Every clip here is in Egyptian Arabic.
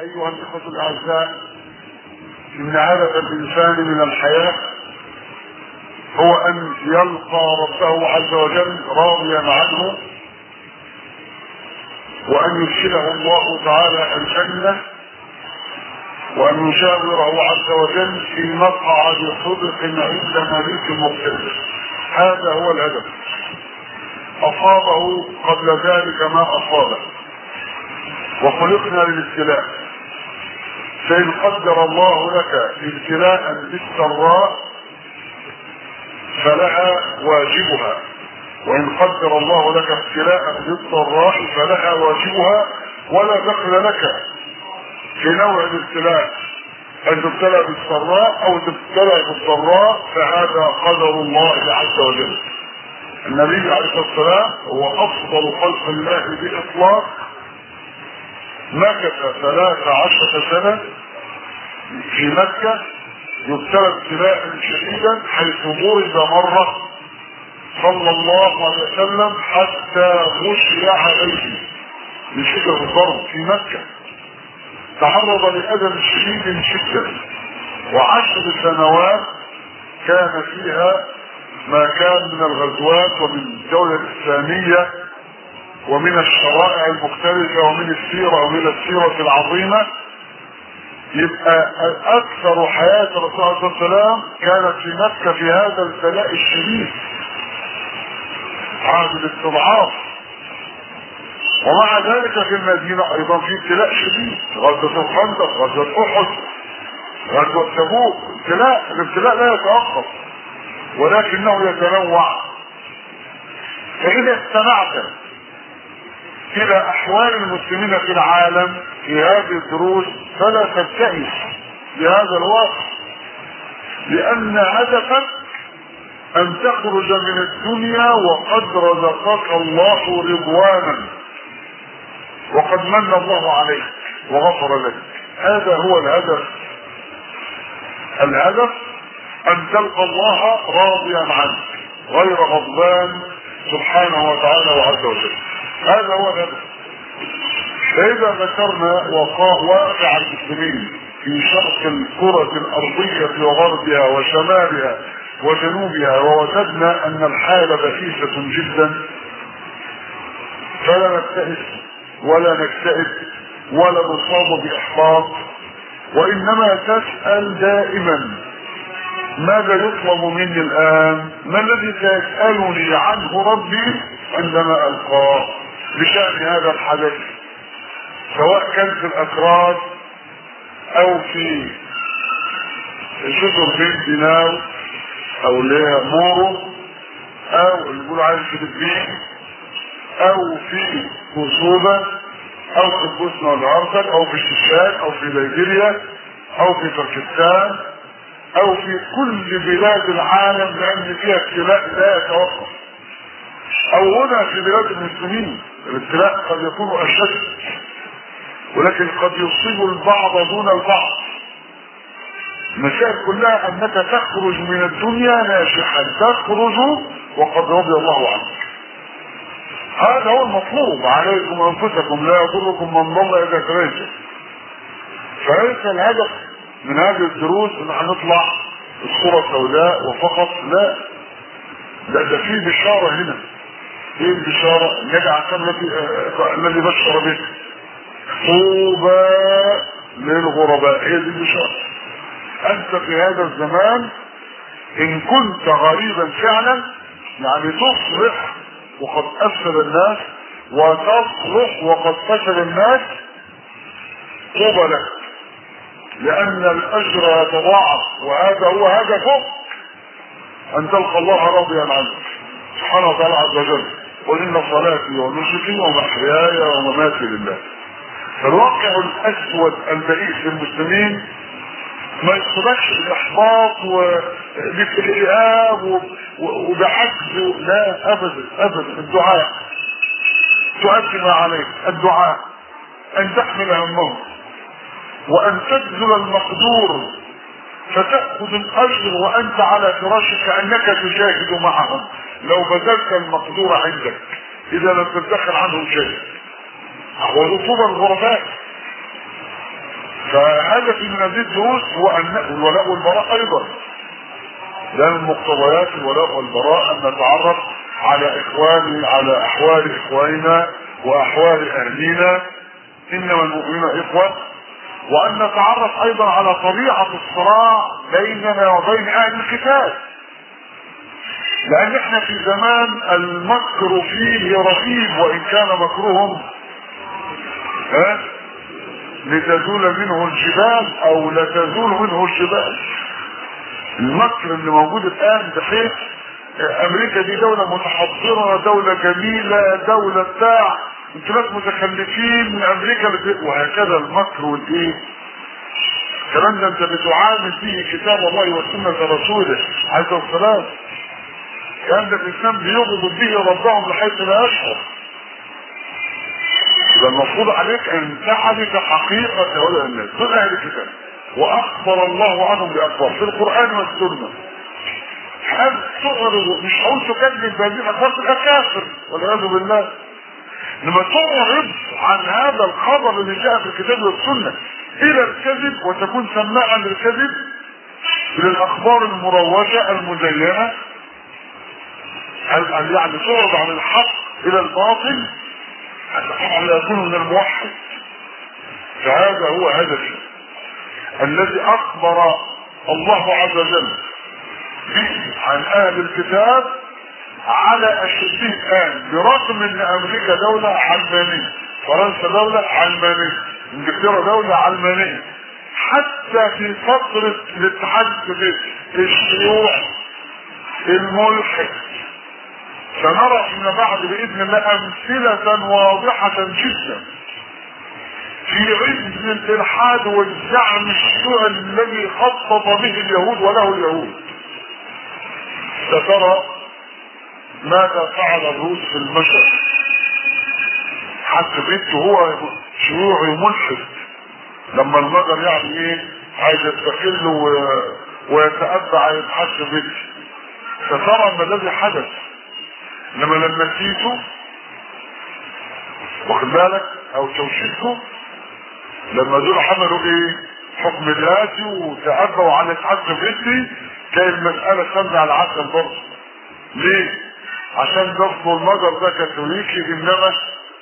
أيها الإخوة الأعزاء إن هدف الإنسان من الحياة هو أن يلقى ربه عز وجل راضيا عنه وأن يدخله الله تعالى الجنة وأن يشاوره عز وجل في مقعد صدق عند مليك مقتدر هذا هو الهدف أصابه قبل ذلك ما أصابه وخلقنا للابتلاء فإن قدر الله لك ابتلاء بالسراء فلها واجبها وإن قدر الله لك ابتلاء بالضراء فلها واجبها ولا دخل لك في نوع الابتلاء أن تبتلى بالسراء أو تبتلى بالضراء فهذا قدر الله عز وجل النبي عليه الصلاة والسلام هو أفضل خلق الله بإطلاق مكث ثلاث عشرة سنة في مكة يبتلى ابتلاء شديدا حيث ضرب مرة صلى الله عليه وسلم حتى غشي عليه من شدة الضرب في مكة تعرض لأذى شديد جدا وعشر سنوات كان فيها ما كان من الغزوات ومن الدولة الإسلامية ومن الشرائع المختلفة ومن السيرة ومن السيرة العظيمة يبقى أكثر حياة الرسول صلى الله عليه وسلم كانت في مكة في هذا البلاء الشديد عهد الاستضعاف ومع ذلك في المدينة أيضا في ابتلاء شديد غزوة الخندق غزوة أحد غزوة تبوك ابتلاء الابتلاء لا يتوقف ولكنه يتنوع فإذا استمعت إلى أحوال المسلمين في العالم في هذه الدروس فلا تبتئس بهذا الواقع لأن هدفك أن تخرج من الدنيا وقد رزقك الله رضوانا وقد من الله عليك وغفر لك هذا هو الهدف الهدف أن تلقى الله راضيا عنك غير غضبان سبحانه وتعالى وعز وجل هذا هو الهدف فإذا ذكرنا واقع المسلمين في شرق الكرة الأرضية وغربها وشمالها وجنوبها ووجدنا أن الحالة بئيسة جدا فلا نبتئس ولا نكتئب ولا نصاب بإحباط وإنما تسأل دائما ماذا يطلب مني الآن ما الذي سيسألني عنه ربي عندما ألقاه بشأن هذا الحدث سواء كان في الأكراد أو في جزر بين ديناو أو اللي هي مورو أو اللي بيقولوا عليه الفلبين أو في كوسوفا أو في البوسنة والهرسك أو في الشيشان أو في ليبيريا أو في تركستان أو في كل بلاد العالم لأن فيها ابتلاء لا يتوقف أو هنا في بلاد المسلمين الابتلاء قد يكون أشد ولكن قد يصيب البعض دون البعض المسائل كلها انك تخرج من الدنيا ناجحا تخرج وقد رضي الله عنك هذا هو المطلوب عليكم انفسكم لا يضركم من ضل اذا تبين فليس الهدف من هذه الدروس ان هنطلع الصورة سوداء وفقط لا ده ده في بشارة هنا ايه البشارة النبي عليه الذي الذي بشر به طوبى للغرباء هي دي البشارة انت في هذا الزمان ان كنت غريبا فعلا يعني تصلح وقد افسد الناس وتصلح وقد فسد الناس طوبى لك لان الاجر يتضاعف وهذا هو هدفك ان تلقى الله راضيا عنك سبحانه وتعالى عز وجل قل ان صلاتي ونسكي ومحياي ومماتي لله فالواقع الاسود البئيس للمسلمين ما يصبحش باحباط وباكتئاب وبعجز لا ابدا ابدا الدعاء تؤدي ما عليك الدعاء ان تحمل همهم وان تبذل المقدور فتأخذ الأجر وأنت على فراشك كأنك تجاهد معهم لو بذلت المقدور عندك إذا لم تدخل عنهم شيء ورسوب الغرباء فهدفي من هذه الدروس هو ان الولاء والبراء ايضا ده من مقتضيات الولاء والبراء ان نتعرف على اخواني على احوال اخواننا واحوال اهلينا انما المؤمنون اخوه وان نتعرف ايضا على طبيعه الصراع بيننا وبين اهل الكتاب لان احنا في زمان المكر فيه رهيب وان كان مكرهم ها لتزول منه الجبال او لتزول منه الجبال المكر اللي موجود الان بحيث امريكا دي دولة متحضرة دولة جميلة دولة بتاع انتوا ناس متخلفين من امريكا اللي وهكذا المكر والايه الكلام ده انت بتعامل فيه كتاب الله وسنة رسوله عليه الصلاة والسلام كان ده الاسلام بيغضب به ربهم لحيث لا يشعر يبقى المفروض عليك ان تعرف حقيقة هؤلاء الناس دول اهل الكتاب واخبر الله عنهم باخبار في القران والسنه هل تعرض مش هقول تكذب بهذه الاخبار تبقى كافر والعياذ بالله لما تعرض عن هذا الخبر اللي جاء في الكتاب والسنه الى الكذب وتكون سماعا للكذب للاخبار المروجه المزينه هل يعني تعرض عن الحق الى الباطل على يكون من الموحد فهذا هو هدفي الذي اخبر الله عز وجل به عن اهل الكتاب على اشده الان برغم ان امريكا دولة علمانية فرنسا دولة علمانية انجلترا دولة علمانية حتى في فترة الاتحاد السوفيتي الشيوع الملحد سنرى فيما بعد باذن الله امثلة واضحة جدا في عز الالحاد والزعم الشيوعي الذي خطط به اليهود وله اليهود سترى ماذا فعل الروس في المشرق حتى بنته هو شيوعي ملحد لما المجر يعني ايه عايز يستقل و... ويتأبع يتحكم بنته سترى ما الذي حدث لما لما نسيته واخد بالك او توشيته لما دول عملوا ايه حكم ذاتي وتأبوا على الحج بنتي كان المسألة سمع على العسل برضه ليه عشان ضغط المجر ده كاثوليكي انما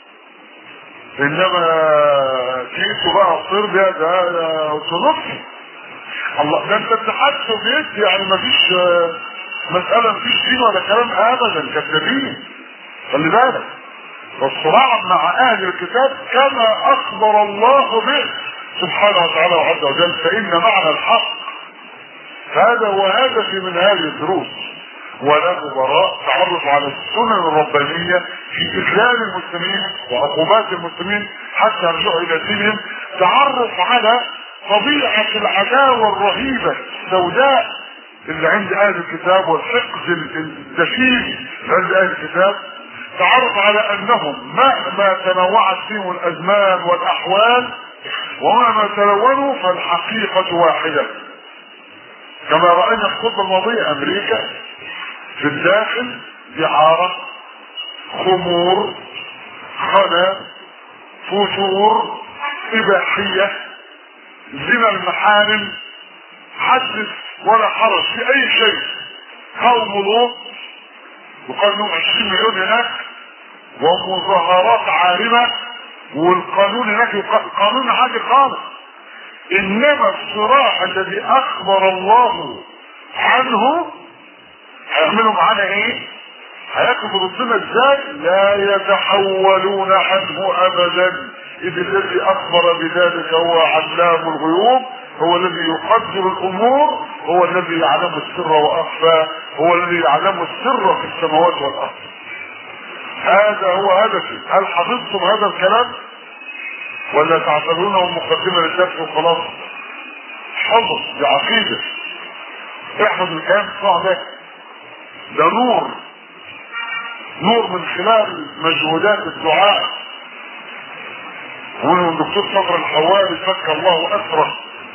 انما كيسو بقى صربيا ده ارثوذكسي الله ده انت اتحاد سوفيتي يعني مفيش مسألة مفيش دين ولا كلام ابدا كذابين خلي بالك والصراع مع اهل الكتاب كما اخبر الله به سبحانه وتعالى وعز وجل فان معنى الحق هذا هو هدفي من هذه الدروس وله براء تعرف على السنن الربانية في إذلال المسلمين وعقوبات المسلمين حتى يرجعوا إلى دينهم تعرف على طبيعة العداوة الرهيبة السوداء اللي عند أهل الكتاب والحقد الدفين عند أهل الكتاب تعرف على أنهم مهما تنوعت فيهم الأزمان والأحوال ومهما تلونوا فالحقيقة واحدة كما رأينا في الخطبة الماضية أمريكا في الداخل دعارة خمور خنا فتور إباحية زنا المحارم حدث ولا حرج في أي شيء قوم لوط وقال لهم 20 مليون هناك ومظاهرات عارمة والقانون هناك قانون عادي خالص انما الصراع الذي اخبر الله عنه هيعملوا معانا ايه هياخدوا ضدنا ازاي لا يتحولون عنه ابدا اذ الذي اخبر بذلك هو علام الغيوب هو الذي يقدر الامور هو الذي يعلم السر واخفى هو الذي يعلم السر في السماوات والارض هذا هو هدفي هل حفظتم هذا الكلام ولا تعتبرونه مقدمة للدرس وخلاص حفظ دي عقيدة احفظ الكلام بتاع ده ده نور نور من خلال مجهودات الدعاء ومن الدكتور صبر الحوالي فك الله اسره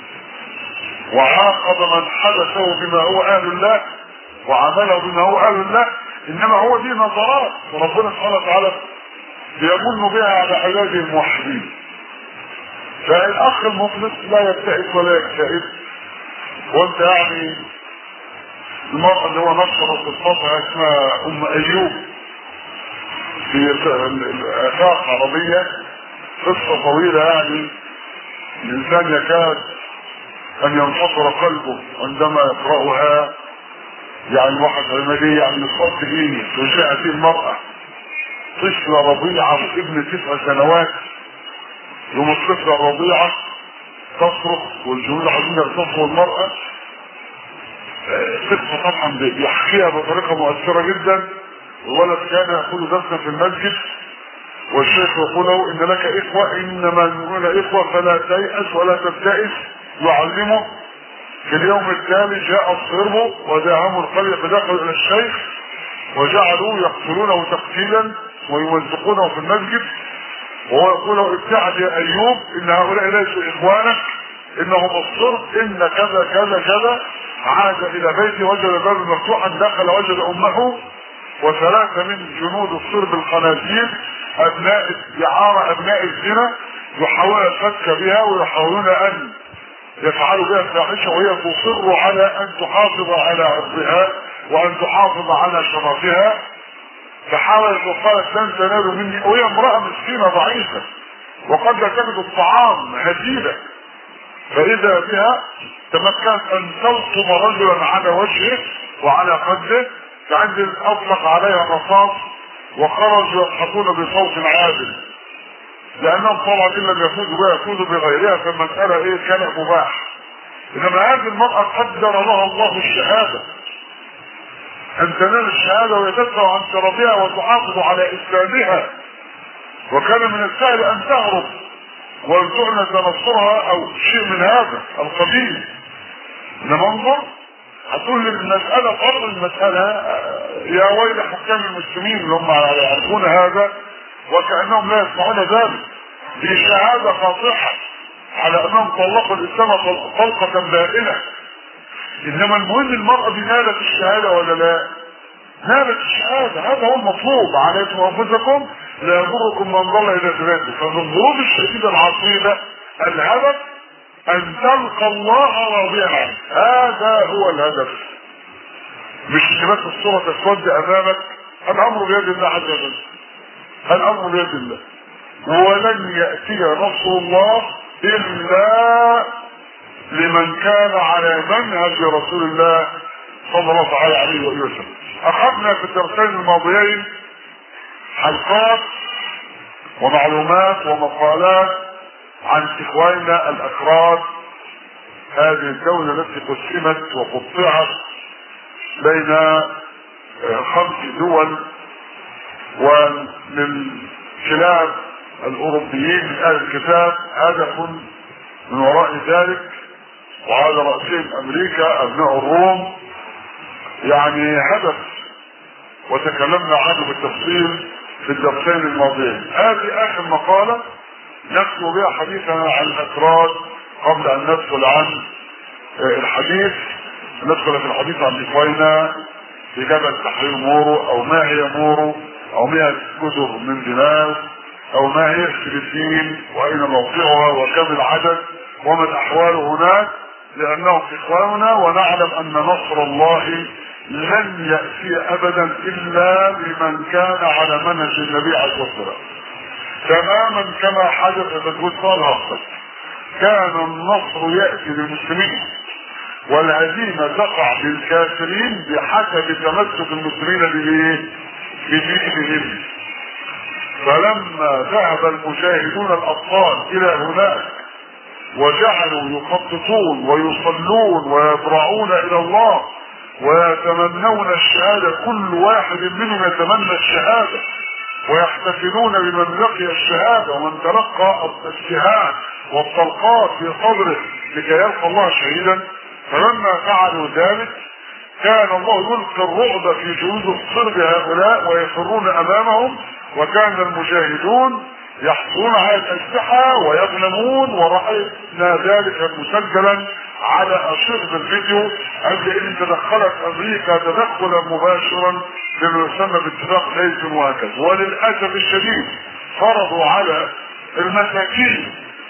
وعاقب من حدثه بما هو اهل الله وعمله بما هو اهل الله انما هو دي نظرات وربنا سبحانه وتعالى بيمن بها على عباده الموحدين فالاخ المخلص لا يبتئس ولا يكتئب وانت يعني المرأة اللي هو نشر قصتها اسمها ام ايوب في افاق عربية قصة طويلة يعني الانسان يكاد ان ينفطر قلبه عندما يقرأها يعني واحد عملية يعني يصد ايه وجاءت المرأة طفلة رضيعة ابن تسع سنوات يوم الطفلة الرضيعة تصرخ والجنود عايزين يغتصبوا المرأة قصة طبعا بيحكيها بطريقة مؤثرة جدا الولد كان يأخذ درسا في المسجد والشيخ يقول له ان لك اخوة انما المؤمنون اخوة فلا تيأس ولا تبتئس يعلمه في اليوم التالي جاء الصرب وداهم القرية فدخلوا الى الشيخ وجعلوا يقتلونه تقتيلا ويمزقونه في المسجد وهو يقول له ابتعد يا ايوب ان هؤلاء ليسوا اخوانك انهم الصرب ان كذا كذا كذا عاد الى بيته وجد الباب مفتوحا دخل وجد امه وثلاثه من جنود الصرب الخنازير ابناء دعارة ابناء الزنا يحاولون الفتك بها ويحاولون ان يفعلوا بها الفاحشه وهي تصر على ان تحافظ على عرضها وان تحافظ على شرفها فحاولت وقالت لن تنالوا مني وهي امراه مسكينه ضعيفه وقد لا تجد الطعام هزيله فاذا بها تمكنت ان تلطم رجلا على وجهه وعلى خده فعند اطلق عليها الرصاص وخرجوا يضحكون بصوت عادل لانهم طبعا ان لم يفوزوا بها يفوزوا بغيرها فالمساله ايه كان مباح انما هذه المراه قدر لها الله الشهاده ان تنال الشهاده وهي تدفع عن شرفها وتحافظ على اسلامها وكان من السهل ان تهرب وان تعنى تنصرها او شيء من هذا القبيل انما انظر هتقول لي المسألة فرض المسألة يا ويل حكام المسلمين اللي هم يعرفون هذا وكأنهم لا يسمعون ذلك دي شهادة قاطعة على انهم طلقوا الاسلام طلقة بائنة انما المهم المرأة دي نالت الشهادة ولا لا نالت الشهادة هذا هو المطلوب عليكم انفسكم لا يضركم من ضل الى ذراته فمن الظروف الشديدة العصيبة الهدف ان تلقى الله راضيا عنك هذا هو الهدف مش بس الصورة تسود امامك الامر بيد الله عز وجل الامر بيد الله ولن يأتي نصر الله الا لمن كان على منهج رسول الله صلى الله عليه وسلم اخذنا في الدرسين الماضيين حلقات ومعلومات ومقالات عن اخواننا الاكراد هذه الدولة التي قسمت وقطعت بين خمس دول ومن خلال الاوروبيين من اهل الكتاب هدف من وراء ذلك وعلى رأسهم امريكا ابناء الروم يعني هدف وتكلمنا عنه بالتفصيل في الدرسين الماضيين هذه اخر مقالة نختم بها حديثنا عن الاكراد قبل ان ندخل عن الحديث ندخل في الحديث عن اخواننا في جبل تحرير مورو او ما هي مورو او مئة جزر من دماغ او ما هي فلسطين واين موقعها وكم العدد وما الاحوال هناك لانهم اخواننا ونعلم ان نصر الله لن يأتي ابدا الا لمن كان على منهج النبي عليه الصلاة والسلام تماما كما حدث في الجزء الاخر كان النصر يأتي للمسلمين والهزيمة تقع بالكافرين بحسب تمسك المسلمين بايه؟ بدينهم فلما ذهب المجاهدون الاطفال الى هناك وجعلوا يخططون ويصلون ويضرعون الى الله ويتمنون الشهادة كل واحد منهم يتمنى الشهادة ويحتفلون بمن لقي الشهادة ومن تلقى السهام والطلقات في صدره لكي يلقى الله شهيدا فلما فعلوا ذلك كان الله يلقي الرعب في جلود الصرب هؤلاء ويفرون امامهم وكان المجاهدون يحصلون على الاسلحه ويغنمون وراينا ذلك مسجلا على اشرطه الفيديو عند ان تدخلت امريكا تدخلا مباشرا بما يسمى باتفاق ليسن وهكذا وللاسف الشديد فرضوا على المساكين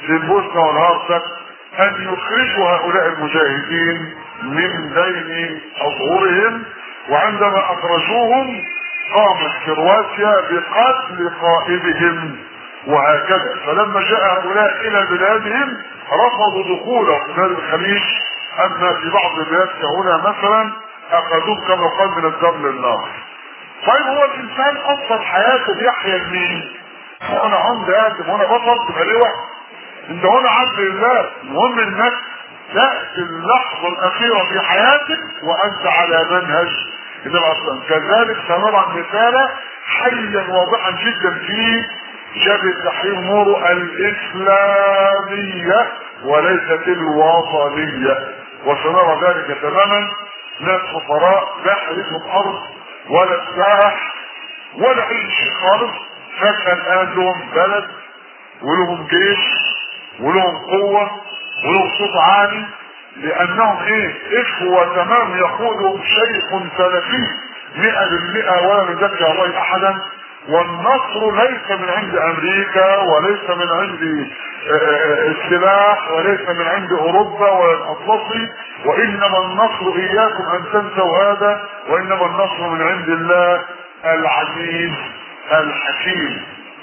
للبوسنة والهرسك ان يخرجوا هؤلاء المجاهدين من بين اظهرهم وعندما اخرجوهم قامت كرواتيا بقتل قائدهم وهكذا فلما جاء هؤلاء الى بلادهم رفضوا دخول بلاد الخليج اما في بعض البلاد كهنا مثلا اخذوه كما قال من الدم للنار طيب هو الانسان اصلا حياته بيحيا لمين؟ وانا عمد ادم وانا بطل تبقى ليه واحد انت هنا عبد لله المهم انك تاتي اللحظه الاخيره في حياتك وانت على منهج النبي اصلا كذلك سنرى مثالا حيا واضحا جدا في جاب التحريم نور الاسلاميه وليست الوطنيه وسنرى ذلك تماما ناس فقراء لا حديثهم ارض ولا سلاح ولا اي شيء خالص فجاه الان لهم بلد ولهم جيش ولهم قوه ولهم صوت عالي لانهم ايه اخوة تمام يقودهم شيخ سلفي مئة بالمئة ولا نزكي الله احدا والنصر ليس من عند امريكا وليس من عند السلاح وليس من عند اوروبا ولا الاطلسي وانما النصر اياكم ان تنسوا هذا وانما النصر من عند الله العزيز الحكيم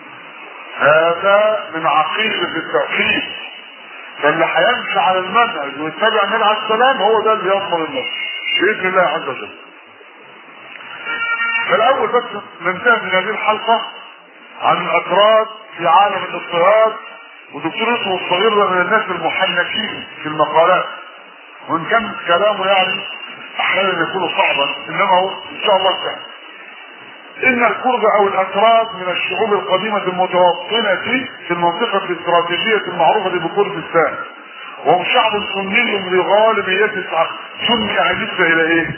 هذا من عقيدة التوحيد فاللي هيمشي على المنهج ويتبع النبي عليه السلام هو ده اللي يضمن النصر باذن الله عز وجل. فالاول بس ننتهي من هذه الحلقه عن الاكراد في عالم الاضطهاد ودكتور يوسف الصغير ده من الناس المحنكين في المقالات وان كان كلامه يعني احيانا يكون صعبا انما هو ان شاء الله سهل. ان الكرد او الاكراد من الشعوب القديمة المتوطنة في المنطقة الاستراتيجية المعروفة بكردستان وهم شعب سني لغالبيته سني عزيزة الى ايه؟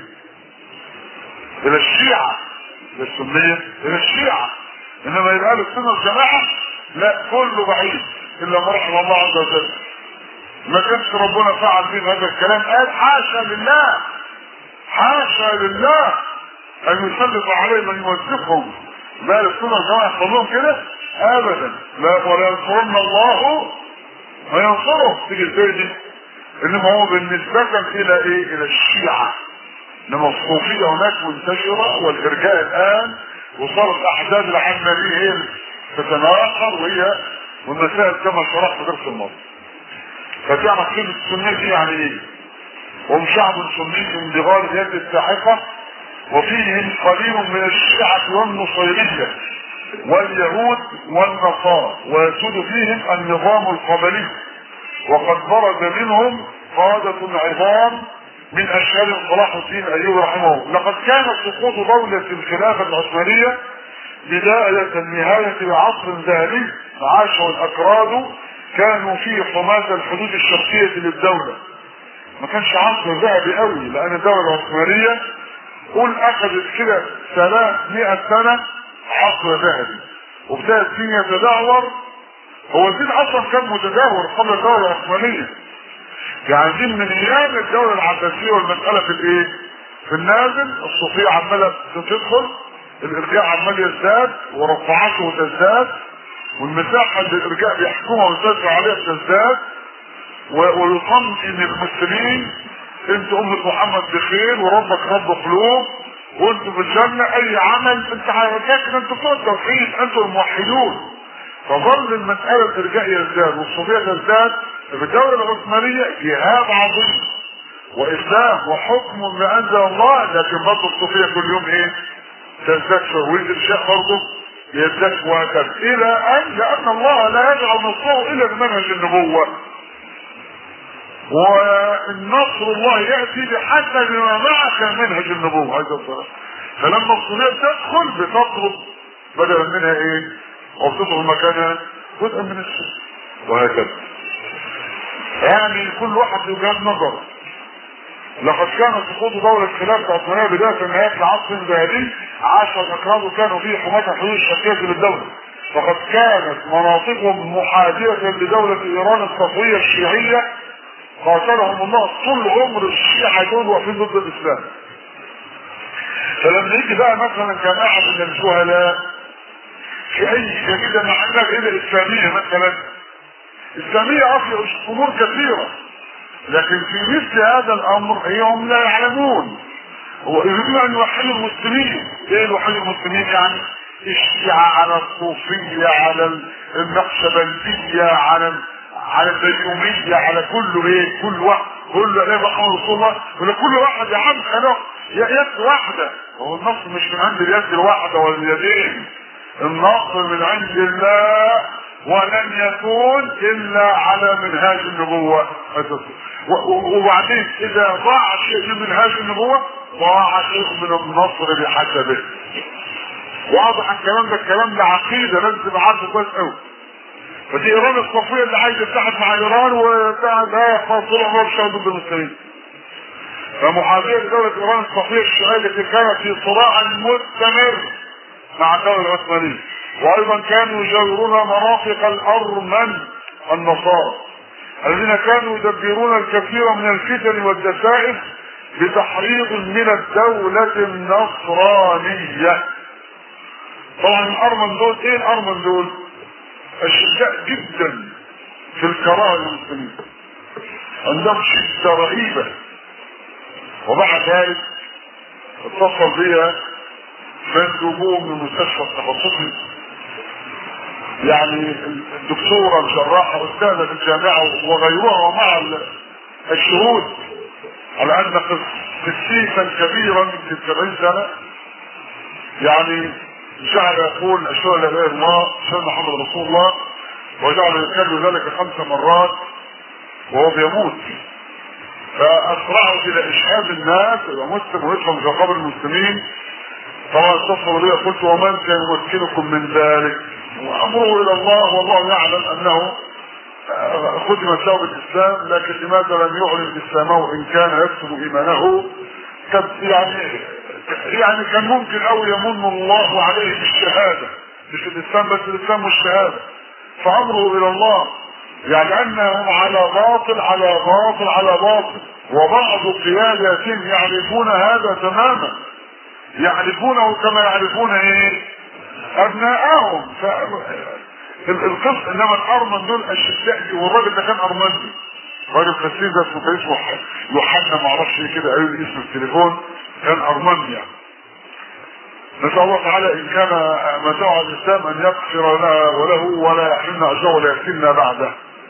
الى الشيعة الى السنية الى الشيعة انما يبقى السنة الجماعة لا كله بعيد الا ما رحم الله عز وجل ما كانش ربنا فعل فيه هذا الكلام قال حاشا لله حاشا لله ان يسلط عليه من يوثقهم لا السنة الجماعة يحصل لهم كده ابدا لا ولا ينصرن الله ما ينصره تيجي ازاي دي انما هو بالنسبة الى ايه الى الشيعة انما الصوفية هناك منتشرة والارجاء الان وصارت الاحداث العلمانية هي تتناقر وهي والمسائل كما شرحت في درس الماضي فتعرف كلمة السنية دي يعني ايه هم شعب سني بغالب يد الساحقة وفيهم قليل من الشيعة والنصيرية واليهود والنصارى ويسود فيهم النظام القبلي وقد برز منهم قادة عظام من اشهر صلاح الدين ايوب رحمه الله لقد كان سقوط دولة الخلافة العثمانية بداية النهاية لعصر ذهبي عاشه الاكراد كانوا في حماة الحدود الشرقية للدولة ما كانش عصر ذهبي قوي لان الدولة العثمانية قول اخذت كده 300 سنة عصر ذهبي وابتدى الدين يتدهور هو الدين اصلا كان متدهور قبل الدولة العثمانية يعني دي من ايام الدولة العباسية والمسألة في الايه؟ في النازل الصوفية عمالة تدخل الارجاء عمال يزداد ورفعاته تزداد والمساحة اللي الارجاء بيحكمها ويسيطر عليها تزداد ويطمئن المسلمين انت امة محمد بخير وربك رب قلوب وانتوا في الجنة اي عمل انت لكن انتوا بتوع التوحيد انتوا الموحدون فظل المسألة الارجاء يزداد والصوفية تزداد في الدولة العثمانية جهاد عظيم واسلام وحكم ما انزل الله لكن برضه الصوفية كل يوم ايه تزداد شوية والارشاء برضه يزداد وهكذا الى ان لان الله لا يجعل نصره الا بمنهج النبوة والنصر الله ياتي بحسب ما معك منهج النبوة عايز الصلاة فلما الصلاه تدخل بتطلب بدلا منها ايه وبتطلب مكانها جزءا من السنة وهكذا يعني كل واحد له وجهات نظر لقد كان سقوط دولة الخلافة العثمانية بداية نهاية العصر الذهبي عاش الأكراد كانوا فيه حماة الحدود الشرقية للدولة فقد كانت مناطقهم محاذية لدولة إيران الصفوية الشيعية قاتلهم الله طول عمر الشيعة دول واقفين ضد الإسلام فلما يجي بقى مثلا جماعة من الجهلاء في أي جريدة معينة غير إسلامية مثلا اسلاميه في امور كثيره لكن في مثل هذا الامر هي هم لا يعلمون ويريدون ان يوحدوا المسلمين ايه يوحدوا المسلمين يعني الشيعة على الصوفية على النقشبندية على على البيومية على كله ايه كل واحد كل ايه محمد رسول الله ولا كل واحد يا عم خلاص يد واحدة هو النصر مش من عند اليد الواحدة ولا اليدين النصر من عند الله ولن يكون الا على منهاج النبوة وبعدين اذا ضاع شيء من منهاج النبوة ضاع شيء من النصر بحسبه واضح الكلام ده الكلام ده عقيده لازم تبقى عارفه كويس قوي فدي ايران الصفيه اللي عايزه تتحد مع ايران وبتاع ده خلاص طول عمرها بتشتغل ضد المسلمين فمحاربيه دوله ايران الصفيه الشيعيه التي كانت في صراع مستمر مع الدوله العثمانيه وايضا كانوا يجاورون مرافق الارمن النصارى الذين كانوا يدبرون الكثير من الفتن والدسائس بتحريض من الدولة النصرانية طبعا الارمن دول ايه الارمن دول اشداء جدا في الكراهه للمسلمين عندهم شده رهيبه ومع ذلك اتصل بيا مندوبون من المستشفى التخصصي يعني الدكتوره الجراحه استاذه في الجامعه وغيرها ومع الشهود على ان قسيسا كبيرا يمكن 70 سنه يعني جعل يقول اشهد لا اله الا الله اشهد محمد رسول الله وجعل يكرر ذلك خمس مرات وهو بيموت فاسرعوا الى اشهاد الناس يبقى مسلم ويدخل في قبر المسلمين طبعا اتصلوا بي قلت ومن كان يمكنكم من ذلك وامره الى الله والله يعلم انه خدمت له بالاسلام لكن لماذا لم يعلن اسلامه ان كان يكتب ايمانه طب يعني يعني كان ممكن او يمن الله عليه بالشهادة مش الاسلام بس الاسلام مش شهادة فامره الى الله يعني انهم على باطل على باطل على باطل وبعض قياداتهم يعرفون هذا تماما يعرفونه كما يعرفون ايه ابناءهم ف... القصة انما الارمن دول اشداء والراجل ده كان ارمني راجل خسيس ده اسمه اسمه يوحنا ما اعرفش كده قالوا لي اسم التليفون كان ارمني يعني نسأل الله تعالى إن كان متاع الإسلام أن يغفر لنا وله ولا يحرمنا أجره ولا يفتنا بعده.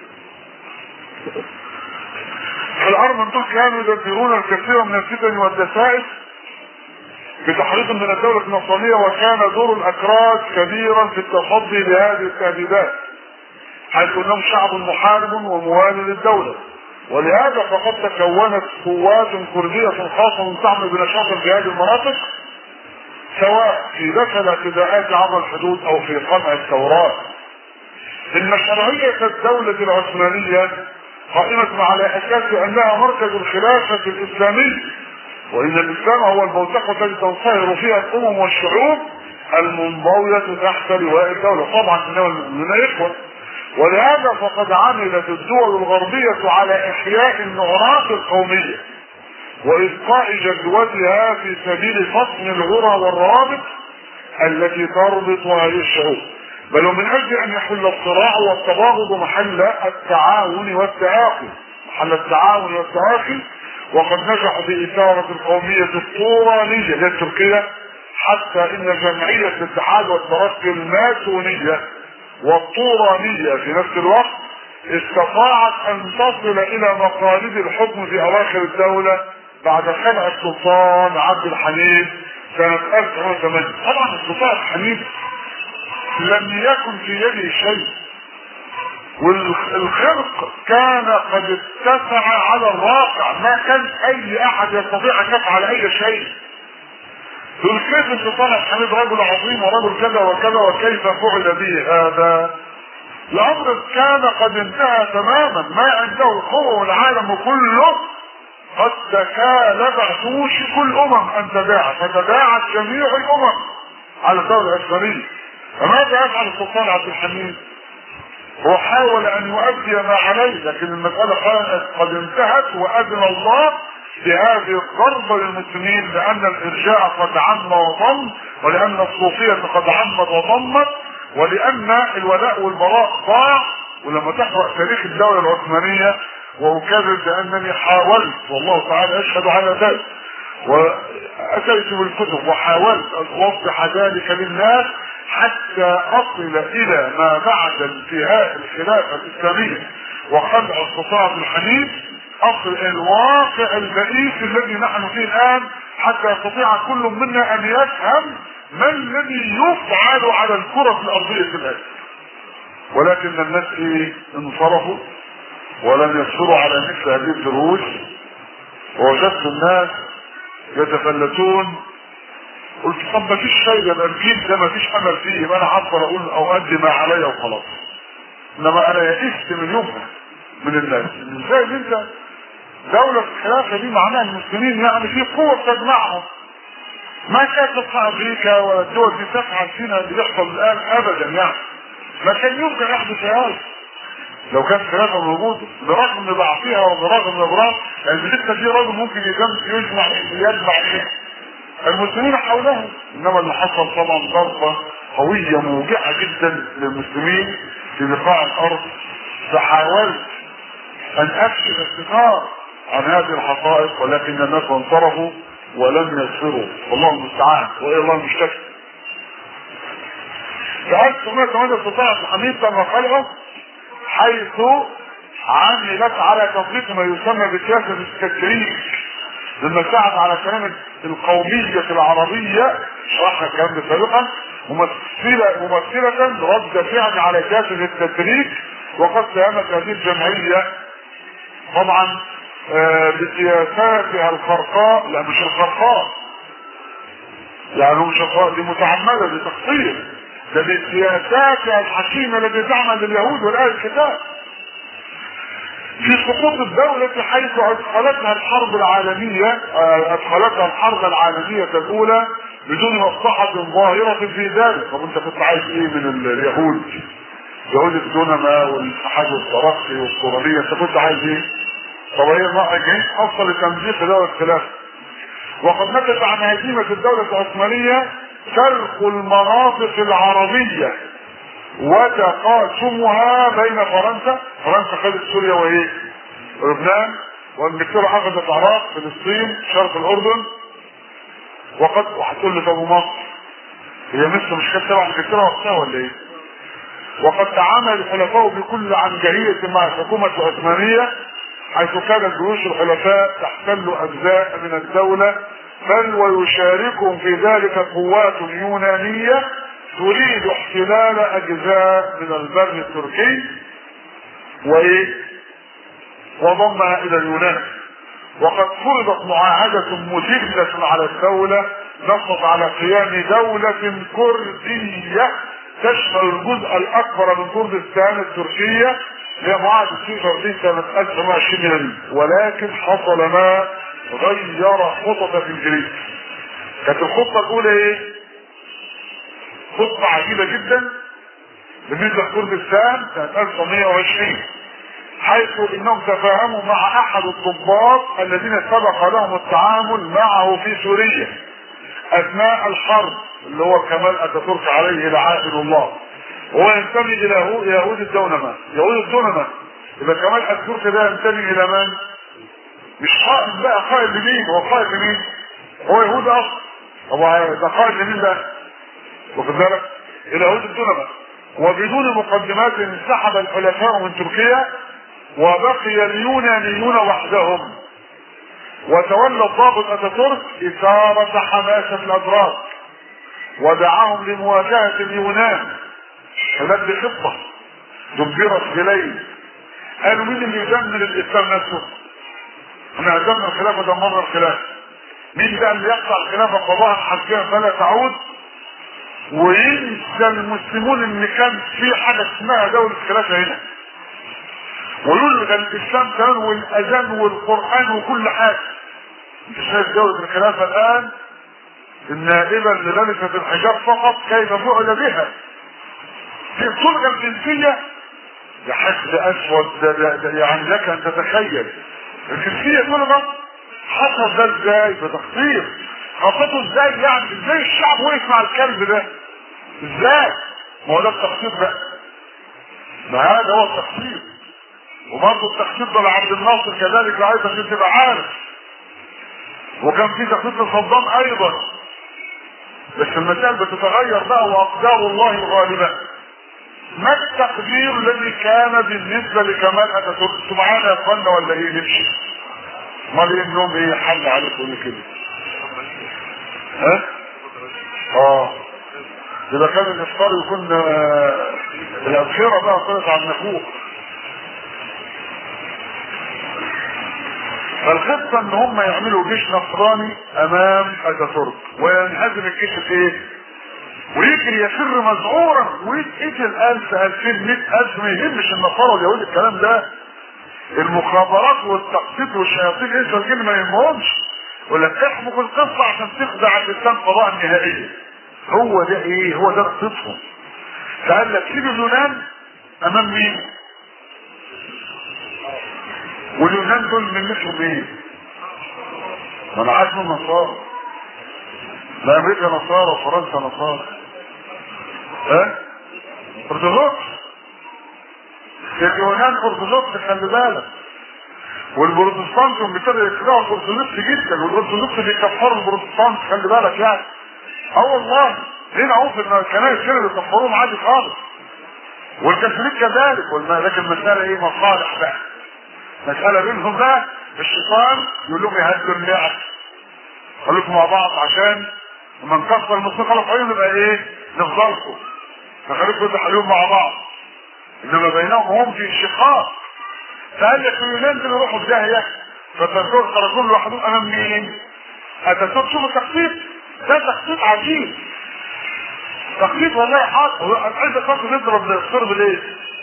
الأرمن دول كانوا يدبرون الكثير من الفتن والدسائس بتحريض من الدولة النصرانية وكان دور الأكراد كبيرا في التصدي لهذه التهديدات حيث أنهم شعب محارب وموالي للدولة ولهذا فقد تكونت قوات كردية خاصة تعمل بنشاط الجهاد المناطق سواء في دخل اعتداءات عبر الحدود او في قمع الثورات ان شرعية الدولة العثمانية قائمة على اساس انها مركز الخلافة الاسلامي وان الاسلام هو البوتقة التي تنصهر فيها الامم والشعوب المنضوية تحت لواء الدولة طبعا انما المؤمنون اخوة ولهذا فقد عملت الدول الغربية على احياء النعرات القومية وإبقاء جدوتها في سبيل فصل الغرى والروابط التي تربط هذه الشعوب بل ومن أجل أن يحل الصراع والتباغض محل التعاون والتآخي محل التعاون والتآخي وقد نجحوا في إثارة القومية الطورانية لتركيا حتى إن جمعية الاتحاد والترقي الماسونية والطورانية في نفس الوقت استطاعت أن تصل إلى مقاليد الحكم في أواخر الدولة بعد خلع السلطان عبد الحميد سنة 1908 طبعا السلطان الحميد لم يكن في يده شيء والخرق كان قد اتسع على الواقع ما كان اي احد يستطيع ان يفعل اي شيء دول كيف السلطان الحميد رجل عظيم ورجل كذا وكذا وكيف فعل به هذا الامر كان قد انتهى تماما ما عنده القوه والعالم كله قد تكالب توشك الامم ان تداعى فتداعت جميع الامم على الدوله الاسبانيه فماذا يفعل السلطان عبد الحميد؟ هو حاول ان يؤدي ما عليه لكن المساله كانت قد انتهت واذن الله بهذه الضربة للمسلمين لأن الإرجاع قد عم وضم ولأن الصوفية قد عمت وضمت ولأن الولاء والبراء ضاع ولما تقرا تاريخ الدوله العثمانيه واكرر بانني حاولت والله تعالى يشهد على ذلك واتيت بالكتب وحاولت ان اوضح ذلك للناس حتى اصل الى ما بعد انتهاء الخلافه الاسلاميه وخلع السلطان الحنيف اصل الواقع البئيس الذي نحن فيه الان حتى يستطيع كل منا ان يفهم ما الذي يفعل على الكرة الارضية الان ولكن الناس ايه انصرفوا ولم يصبروا على مثل هذه الدروس ووجدت الناس يتفلتون قلت طب ما فيش فايده ده الجيل ده ما فيش امل فيه يبقى انا هفضل اقول او ادي ما عليا وخلاص انما انا يئست من يومها من الناس ازاي انت دولة الخلافة دي معناها المسلمين يعني في قوة تجمعهم ما كانت تسمع امريكا ولا الدول دي تفعل فينا اللي بيحصل الان ابدا يعني ما كان يمكن يحدث هذا لو كانت خلافة موجودة برغم ضعفها وبرغم الاضرار لان لسه في راجل ممكن يجمع يجمع ايه المسلمين حولهم انما اللي حصل طبعا ضربة قوية موجعة جدا للمسلمين في بقاع الارض فحاولت ان اكشف الستار عن هذه الحقائق ولكن الناس انصرفوا ولم يصبروا والله المستعان والى الله المشتكي في 1908 استطاع الحميد تم خلقه حيث عملت على تطبيق ما يسمى بسياسة التدريج لما ساعد على كلام القومية العربية شرحنا الكلام ده سابقا ممثلة ممثلة رد فعل على سياسة التدريج وقد ساهمت هذه الجمعية طبعا آه بسياساتها الخرقاء لا مش الخرقاء يعني مش الخرقاء دي متعمدة بتقصير ده بسياساتها الحكيمة التي تعمل لليهود والآل الكتاب في سقوط الدولة حيث أدخلتها الحرب العالمية أدخلتها الحرب العالمية الأولى بدون مصلحة ظاهرة في ذلك طب أنت كنت عايز إيه من اليهود؟ يهود الدنماء والاتحاد والترقي والصورانية أنت كنت عايز إيه؟ طب هي جايين حصل لتمزيق دولة الخلافة وقد نتج عن هزيمة الدولة العثمانية فرق المناطق العربية وتقاسمها بين فرنسا فرنسا خدت سوريا وايه لبنان وانجلترا اخذت العراق فلسطين شرق الاردن وقد وهتقول لي طب مصر هي مصر مش كانت تبع انجلترا وقتها ولا ايه؟ وقد تعامل الحلفاء بكل عنجهية مع الحكومة العثمانية حيث كانت جيوش الحلفاء تحتل اجزاء من الدولة بل ويشاركهم في ذلك قوات يونانية تريد احتلال اجزاء من البر التركي وايه وضمها الى اليونان وقد فرضت معاهدة مذلة على الدولة نصت على قيام دولة كردية تشمل الجزء الاكبر من كردستان التركية هي معاهدة سيفر دي سنة 1920 ولكن حصل ما غير خطط الانجليز كانت الخطة الاولى ايه خطة عجيبة جدا بالنسبة لكردستان سنة 1920 حيث انهم تفاهموا مع احد الضباط الذين سبق لهم التعامل معه في سوريا اثناء الحرب اللي هو كمال اتاتورك عليه لعائل الله هو ينتمي الى يهود الدونمة يهود الدونمة يبقى كمال اتاتورك ده ينتمي الى من؟ مش قائد بقى قائد لمين؟ هو قائد لمين؟ هو يهود اصلا هو ده قائد لمين ده؟ واخد بالك؟ الى يهود الدونمة وبدون مقدمات انسحب الحلفاء من تركيا وبقي اليونانيون وحدهم وتولى الضابط اتاتورك اثارة حماسة الاتراك ودعاهم لمواجهة اليونان هناك بخطة دبرت بليل قالوا مين اللي يدمر الاسلام نفسه؟ احنا هدمنا الخلافة دمرنا الخلافة مين ده اللي يقطع الخلافة قضاء حرفيا فلا تعود وينسى المسلمون ان كان في حاجة اسمها دولة خلافة هنا ويلغى الاسلام كمان والاذان والقران وكل حاجه انت شايف دوله الخلافه الان النائبه اللي لبست الحجاب فقط كيف فعل بها في تلغى الجنسيه ده حسد اسود ده, ده, ده يعني لك ان تتخيل الجنسيه تلغى حصل ده ازاي بتقصير خطته ازاي يعني ازاي الشعب وقف مع الكلب ده ازاي ما هو ده التقصير بقى ما هذا هو التخطيط وبرضه التخطيط ده لعبد الناصر كذلك عايز عشان تبقى عارف وكان في تخطيط لصدام ايضا بس المسائل بتتغير بقى واقدار الله غالبا ما التقدير الذي كان بالنسبه لكمال اتاتورك سبحان يا اخوانا ولا ايه نمشي امال ايه النوم ايه حل عليكم كده ها اه يبقى كان الافطار يكون آه، الابخره بقى طلعت على النافوخ فالخطه ان هم يعملوا جيش نصراني امام اتاتورك وينهزم الجيش الايه؟ ويجري يفر مذعورا ويتقتل 1000 2000 100000 ما يهمش النصارى واليهود الكلام ده المخابرات والتخطيط والشياطين ايه والجن ما يهمهمش ولا تحمق القصه عشان تخدع الاسلام قضاء النهائيه هو ده ايه هو ده قصتهم فقال لك سيب اليونان امام مين واليونان دول ملتهم ايه ما انا عارف انهم نصارى لا امريكا نصارى وفرنسا نصارى ها ارثوذكس اليونان ارثوذكس خلي بالك والبروتستانت بيبتدوا يكرهوا الارثوذكس جدا والارثوذكس بيكفروا البروتستانت خلي بالك يعني اه والله هنا اهو في الكنائس كده بيكفروهم عادي خالص والكاثوليك كذلك والم- لكن المساله ايه مصالح بقى مساله بينهم بقى الشيطان يقول لهم يهدوا اللعب خليكم مع بعض عشان لما نكسر المسلمين خلاص عيون يبقى ايه نفضلكم فخليكم تحلوهم مع بعض انما بينهم هم في شقاق فقال لك اليونان دول يروحوا في داهيه فتركوا خرجوا لوحدهم امام مين؟ اتاتورك شوفوا التخطيط ده تخطيط عجيب تخطيط والله حاصل عايز خاطر نضرب الصرب ليه؟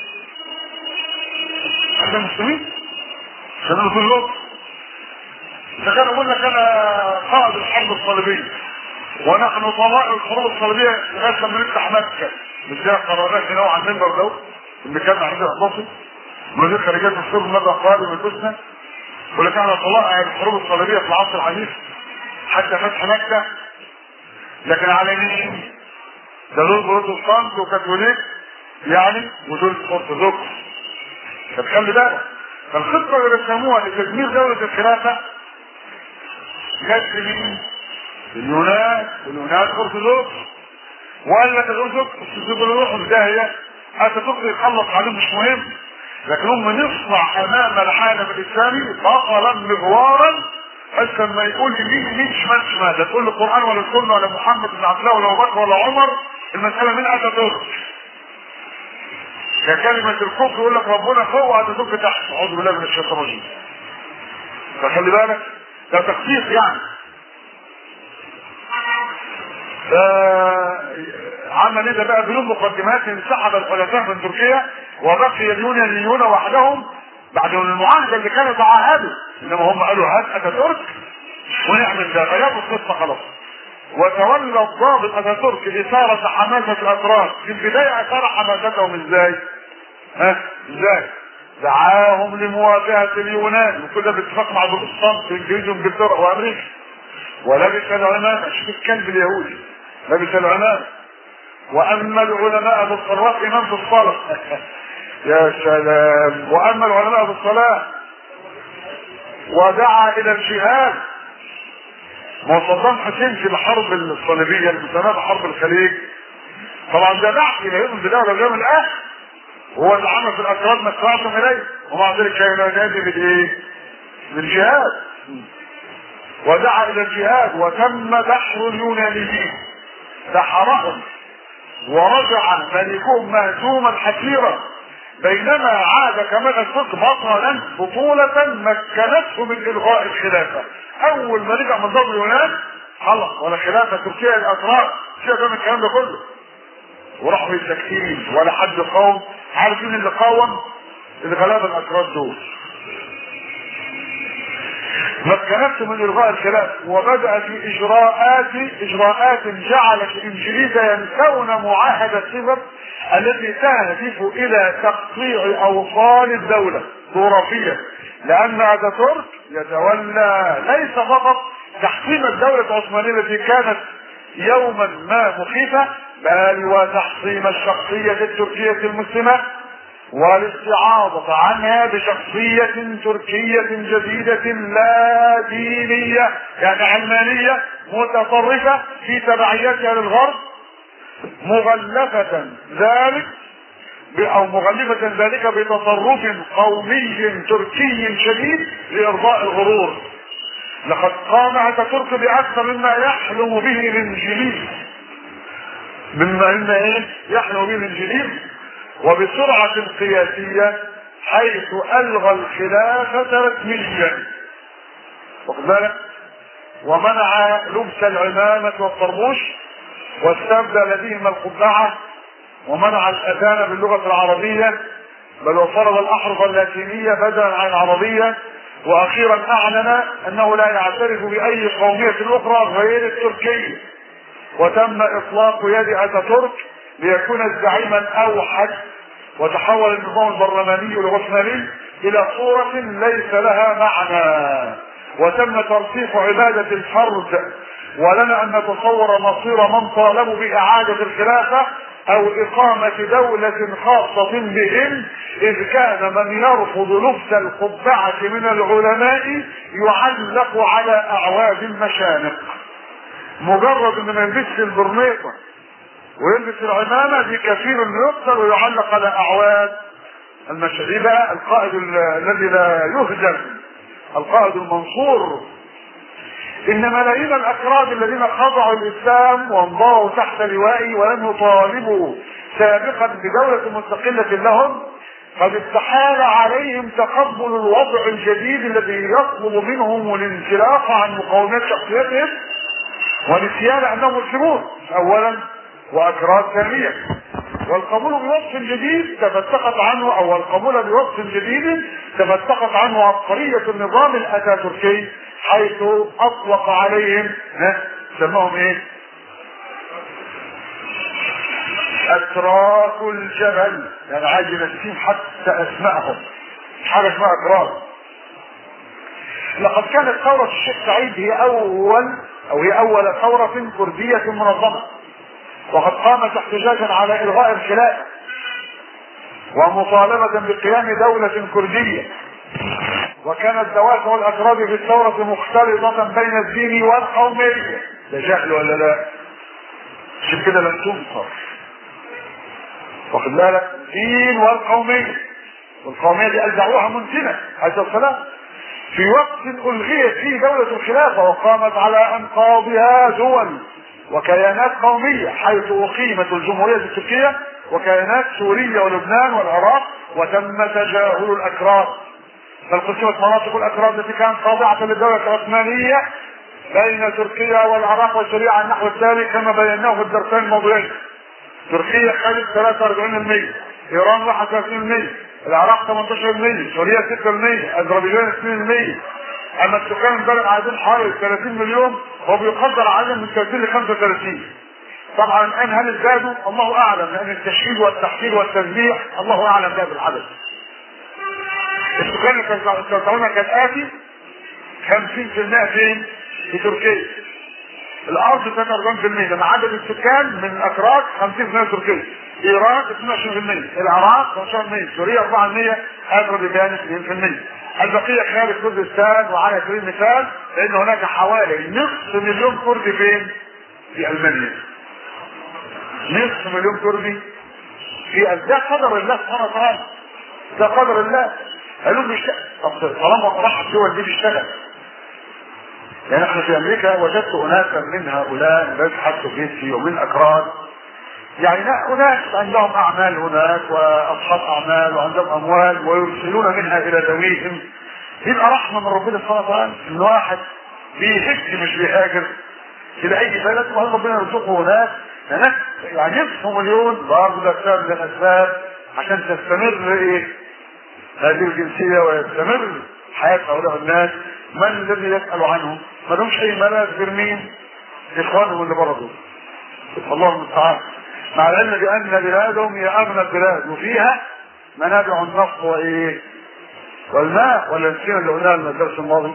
عشان المسلمين عشان اللي كلهم ده كان يقول لك انا قائد الحرب الصليبيه ونحن طوائف الحروب الصليبيه لغايه لما نفتح مكه مش زي قرارات هنا على المنبر ده اللي كان عندنا اخلاصي وزير خارجيه الصلب مدى قادم الحسنى يقول لك احنا طلائع الحروب الصليبيه في العصر الحديث حتى فتح مكه لكن على مين؟ ده دول بروتستانت وكاثوليك يعني ودول ارثوذكس فتخلي بالك فالخطه اللي رسموها لتدمير دوله الخلافه جت مين؟ اليونان اليونان ارثوذكس وقال لك الارثوذكس يقولوا يروحوا في داهيه اتاتورك يخلص عليهم مش مهم لكن هم نصنع امام العالم الاسلامي بطلا مغوارا حتى ما يقول يمين يمين شمال شمال لا تقول القران ولا السنه ولا محمد بن عبد الله ولا ابو بكر ولا عمر المساله من اتاتورك ككلمة الكفر يقول لك ربنا فوق واتاتورك تحت اعوذ بالله من الشيطان الرجيم فخلي بالك ده تخطيط يعني عمل ايه ده بقى بدون مقدمات انسحب الحلفاء من تركيا وبقي اليونانيون وحدهم بعد المعاهده اللي كانوا تعاهدوا انما هم قالوا هات اتاتورك ونعمل ده غيروا القصه خلاص وتولى الضابط اتاتورك اثاره حماسه الاتراك في البدايه اثار حماستهم ازاي؟ ها ازاي؟ دعاهم لمواجهه اليونان وكل ده باتفاق مع البروتستانت الانجليز وانجلترا وامريكا ولبس العمامه شوف الكلب اليهودي لبس العمامه واما العلماء بالصلوات امام في الصلاه يا سلام واما العلماء بالصلاه ودعا الى الجهاد ما هو صدام حسين في الحرب الصليبيه المسماه بحرب الخليج طبعا ده دعا الى يوم البدايه واليوم الاخر هو اللي عمل في الاكراد ما استطعتم اليه ومع ذلك كان ينادي بالايه؟ بالجهاد ودعا الى الجهاد وتم دحر اليونانيين دحرهم ورجع ملكهم مهزوما حسيرا بينما عاد كمال الفقه بطلا بطولة مكنته من الغاء الخلافة اول ما رجع من ضرب اليونان خلص ولا خلافة تركيا الاتراك شيء ده من الكلام ده كله وراحوا يسكتين ولا حد قاوم عارف مين اللي قاوم الغلابة الاتراك دول مكنته من الغاء الخلاف وبدا في اجراءات اجراءات جعلت الانجليز ينسون معاهده سيفر التي تهدف الى تقطيع اوصال الدوله جغرافيا لان اتاتورك يتولى ليس فقط تحطيم الدوله العثمانيه التي كانت يوما ما مخيفه بل وتحطيم الشخصيه التركيه المسلمه والاستعاضة عنها بشخصية تركية جديدة لا دينية يعني علمانية متطرفة في تبعيتها للغرب مغلفة ذلك او مغلفة ذلك بتصرف قومي تركي شديد لارضاء الغرور لقد قام اتاتورك باكثر مما يحلم به الانجليز مما مما ايه يحلم به الانجليز وبسرعة قياسية حيث الغى الخلافة رسميا واخد بالك ومنع لبس العمامة والطربوش واستبدل بهما القبعة ومنع الأذان باللغة العربية بل وفرض الأحرف اللاتينية بدلا عن العربية وأخيرا أعلن أنه لا يعترف بأي قومية أخرى غير التركية وتم إطلاق يد أتاتورك ليكون الزعيم الأوحد وتحول النظام البرلماني العثماني إلى صورة ليس لها معنى وتم ترسيخ عبادة الفرد ولنا أن نتصور مصير من طالبوا بإعادة الخلافة أو إقامة دولة خاصة بهم إذ كان من يرفض لبس القبعة من العلماء يعلق على أعواد المشانق مجرد ان ما يلبسش البرنيطه ويلبس العمامه دي كثير انه يقتل ويعلق على اعواد المشاريع بقى القائد الذي لا يهزم القائد المنصور ان ملايين الاكراد الذين خضعوا الاسلام وانضووا تحت لوائي ولم يطالبوا سابقا بدولة مستقلة لهم قد استحال عليهم تقبل الوضع الجديد الذي يطلب منهم الانسلاخ عن مقاومات شخصيتهم ونسيان انهم مسلمون اولا واكراد ثانيا والقبول بوصف جديد تفتقت عنه او القبول بوصف جديد تفتقت عنه عبقرية النظام الاتاتوركي حيث اطلق عليهم ها سماهم ايه اتراك الجبل يعني عايز ينسيهم حتى اسمائهم حاجه اسمها اتراك لقد كانت ثورة الشيخ سعيد هي أول أو هي أول ثورة كردية منظمة وقد قامت احتجاجا على إلغاء الخلافة ومطالبة بقيام دولة كردية وكانت دوافع الأكراد في الثورة مختلطة بين الدين والقومية ده جهل ولا لا؟ عشان كده لن تنصر واخد بالك الدين والقومية والقومية دي ألزعوها منتنة عليه السلام في وقت ألغيت فيه دولة الخلافة وقامت على أنقاضها دول وكيانات قومية حيث أقيمت الجمهورية التركية وكيانات سوريا ولبنان والعراق وتم تجاهل الأكراد بل قسمت مناطق الأكراد التي كانت خاضعة للدولة العثمانية بين تركيا والعراق وسوريا على النحو التالي كما بيناه في الدرسين الماضيين تركيا خدت 43% ايران 31% العراق 18% سوريا 6% اذربيجان 2% اما السكان البلد عايزين حوالي 30 مليون هو بيقدر عدد من 30 ل 35 طبعا الان هل ازدادوا الله اعلم لان التشكيل والتحصيل والتنبيح الله اعلم بهذا العدد السكان اللي كانوا يتوزعون كالاتي 50% فين؟ في تركيا الارض 43% لما عدد السكان من الاتراك 50% تركيا ايران 22% العراق 15% سوريا 4% اذربيجان 2% البقيه خارج كردستان وعلى سبيل المثال لان هناك حوالي نصف مليون كردي فين؟ في المانيا نصف مليون كردي في ده قدر الله سبحانه وتعالى ده قدر الله قالوا بيشتغل طب طالما راح الدول دي بيشتغل يعني احنا في امريكا وجدت اناسا من هؤلاء الناس حتى في ومن اكراد يعني اناس عندهم اعمال هناك واصحاب اعمال وعندهم اموال ويرسلون منها الى ذويهم يبقى رحمه من ربنا سبحانه وتعالى ان واحد بيهج مش بيهاجر الى اي بلد وهل ربنا يرزقه هناك هناك يعني نصف مليون برضه ده سبب من الاسباب عشان تستمر ايه هذه الجنسيه ويستمر حياه هؤلاء الناس من الذي يسال عنهم؟ ما لهمش اي ملاذ غير مين؟ اخوانهم اللي بره دول الله المستعان مع العلم بان بلادهم هي اغنى البلاد وفيها منابع النفط وايه؟ والماء ولا نسينا اللي قلناها من الدرس الماضي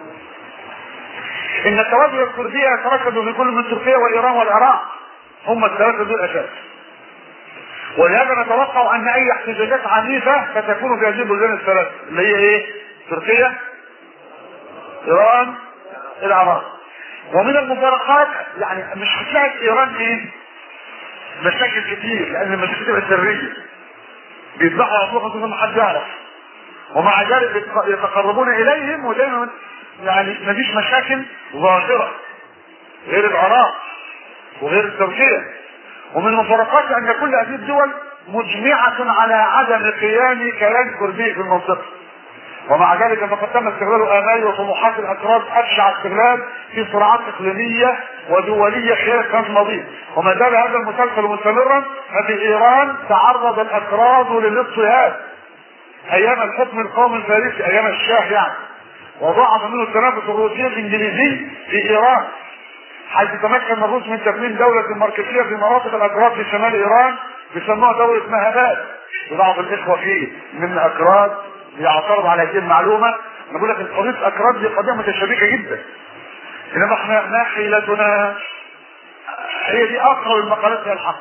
ان التوابع الكرديه يتركزوا في كل من تركيا وايران والعراق هم الثلاثه دول اساس ولهذا نتوقع ان اي احتجاجات عنيفه ستكون في هذه البلدان الثلاث اللي هي ايه؟ تركيا ايران العراق ومن المفارقات يعني مش هتلاقي في ايران ايه؟ مشاكل كتير لان المشاكل تبقى سريه بيذبحوا انفسهم بدون ما حد يعرف ومع ذلك يتقربون اليهم ودايما يعني مفيش مشاكل ظاهره غير العراق وغير تركيا ومن المفارقات ان كل هذه الدول مجمعة على عدم قيام كيان كردي في المنطقة ومع ذلك فقد تم استغلال امال وطموحات الاكراد ابشع استغلال في صراعات اقليميه ودوليه خلال القرن الماضي وما زال هذا المسلسل مستمرا ففي ايران تعرض الاكراد للاضطهاد ايام الحكم القومي الفارسي ايام الشاه يعني وضعف منه التنافس الروسي الانجليزي في ايران حيث تمكن الروس من تكوين دولة مركزية في مناطق الأكراد في شمال إيران بيسموها دولة مهابات وبعض الإخوة فيه من أكراد يعترض على هذه المعلومة نقول لك قضية أكراد دي قضية متشابكة جدا إنما احنا ما حيلتنا هي دي أقرب المقالات إلى الحق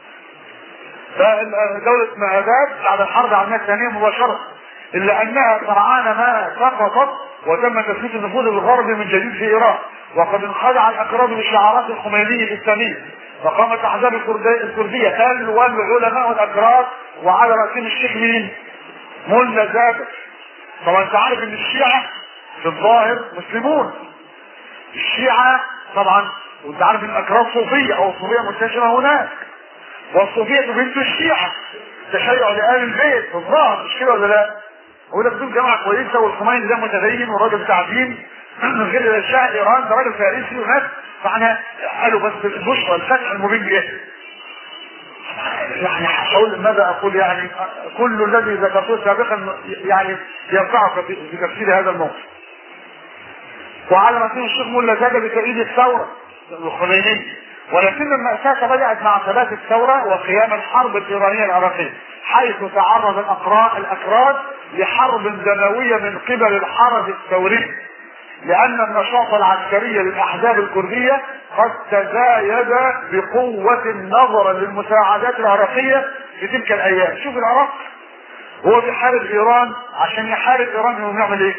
فدولة مهابات بعد الحرب العالمية الثانية مباشرة إلا أنها سرعان ما سقطت وتم تثبيت النفوذ الغربي من جديد في إيران وقد انخدع الأكراد بشعارات الخميني الإسلامية فقامت أحزاب الكردية تلو العلماء والأكراد وعلى رأسهم الشيخ مين؟ ملا زاد طبعا انت عارف ان الشيعة في الظاهر مسلمون الشيعة طبعا وانت عارف ان الاكراد صوفية او الصوفية منتشرة هناك والصوفية بنت الشيعة تشيع لآل البيت في الظاهر مش كده ولا لا؟ هو ده بدون جامعة كويسة والخميني ده متدين والراجل بتاع دين غير الشاه ايران ده راجل فارسي وناس فاحنا قالوا بس البشرى الفتح المبين جه يعني اقول ماذا اقول يعني كل الذي ذكرته سابقا يعني ينفعك في تفسير هذا الموقف وعلى رأسه الشيخ ملا زاد بتأييد الثورة الخميني ولكن المأساة بدأت مع ثبات الثورة وقيام الحرب الإيرانية العراقية حيث تعرض الأقراء الأكراد لحرب دموية من قبل الحرس الثوري لأن النشاط العسكري للأحزاب الكردية قد تزايد بقوة نظرا للمساعدات العراقية في تلك الأيام شوف العراق هو بيحارب إيران عشان يحارب إيران يقوم يعمل إيه؟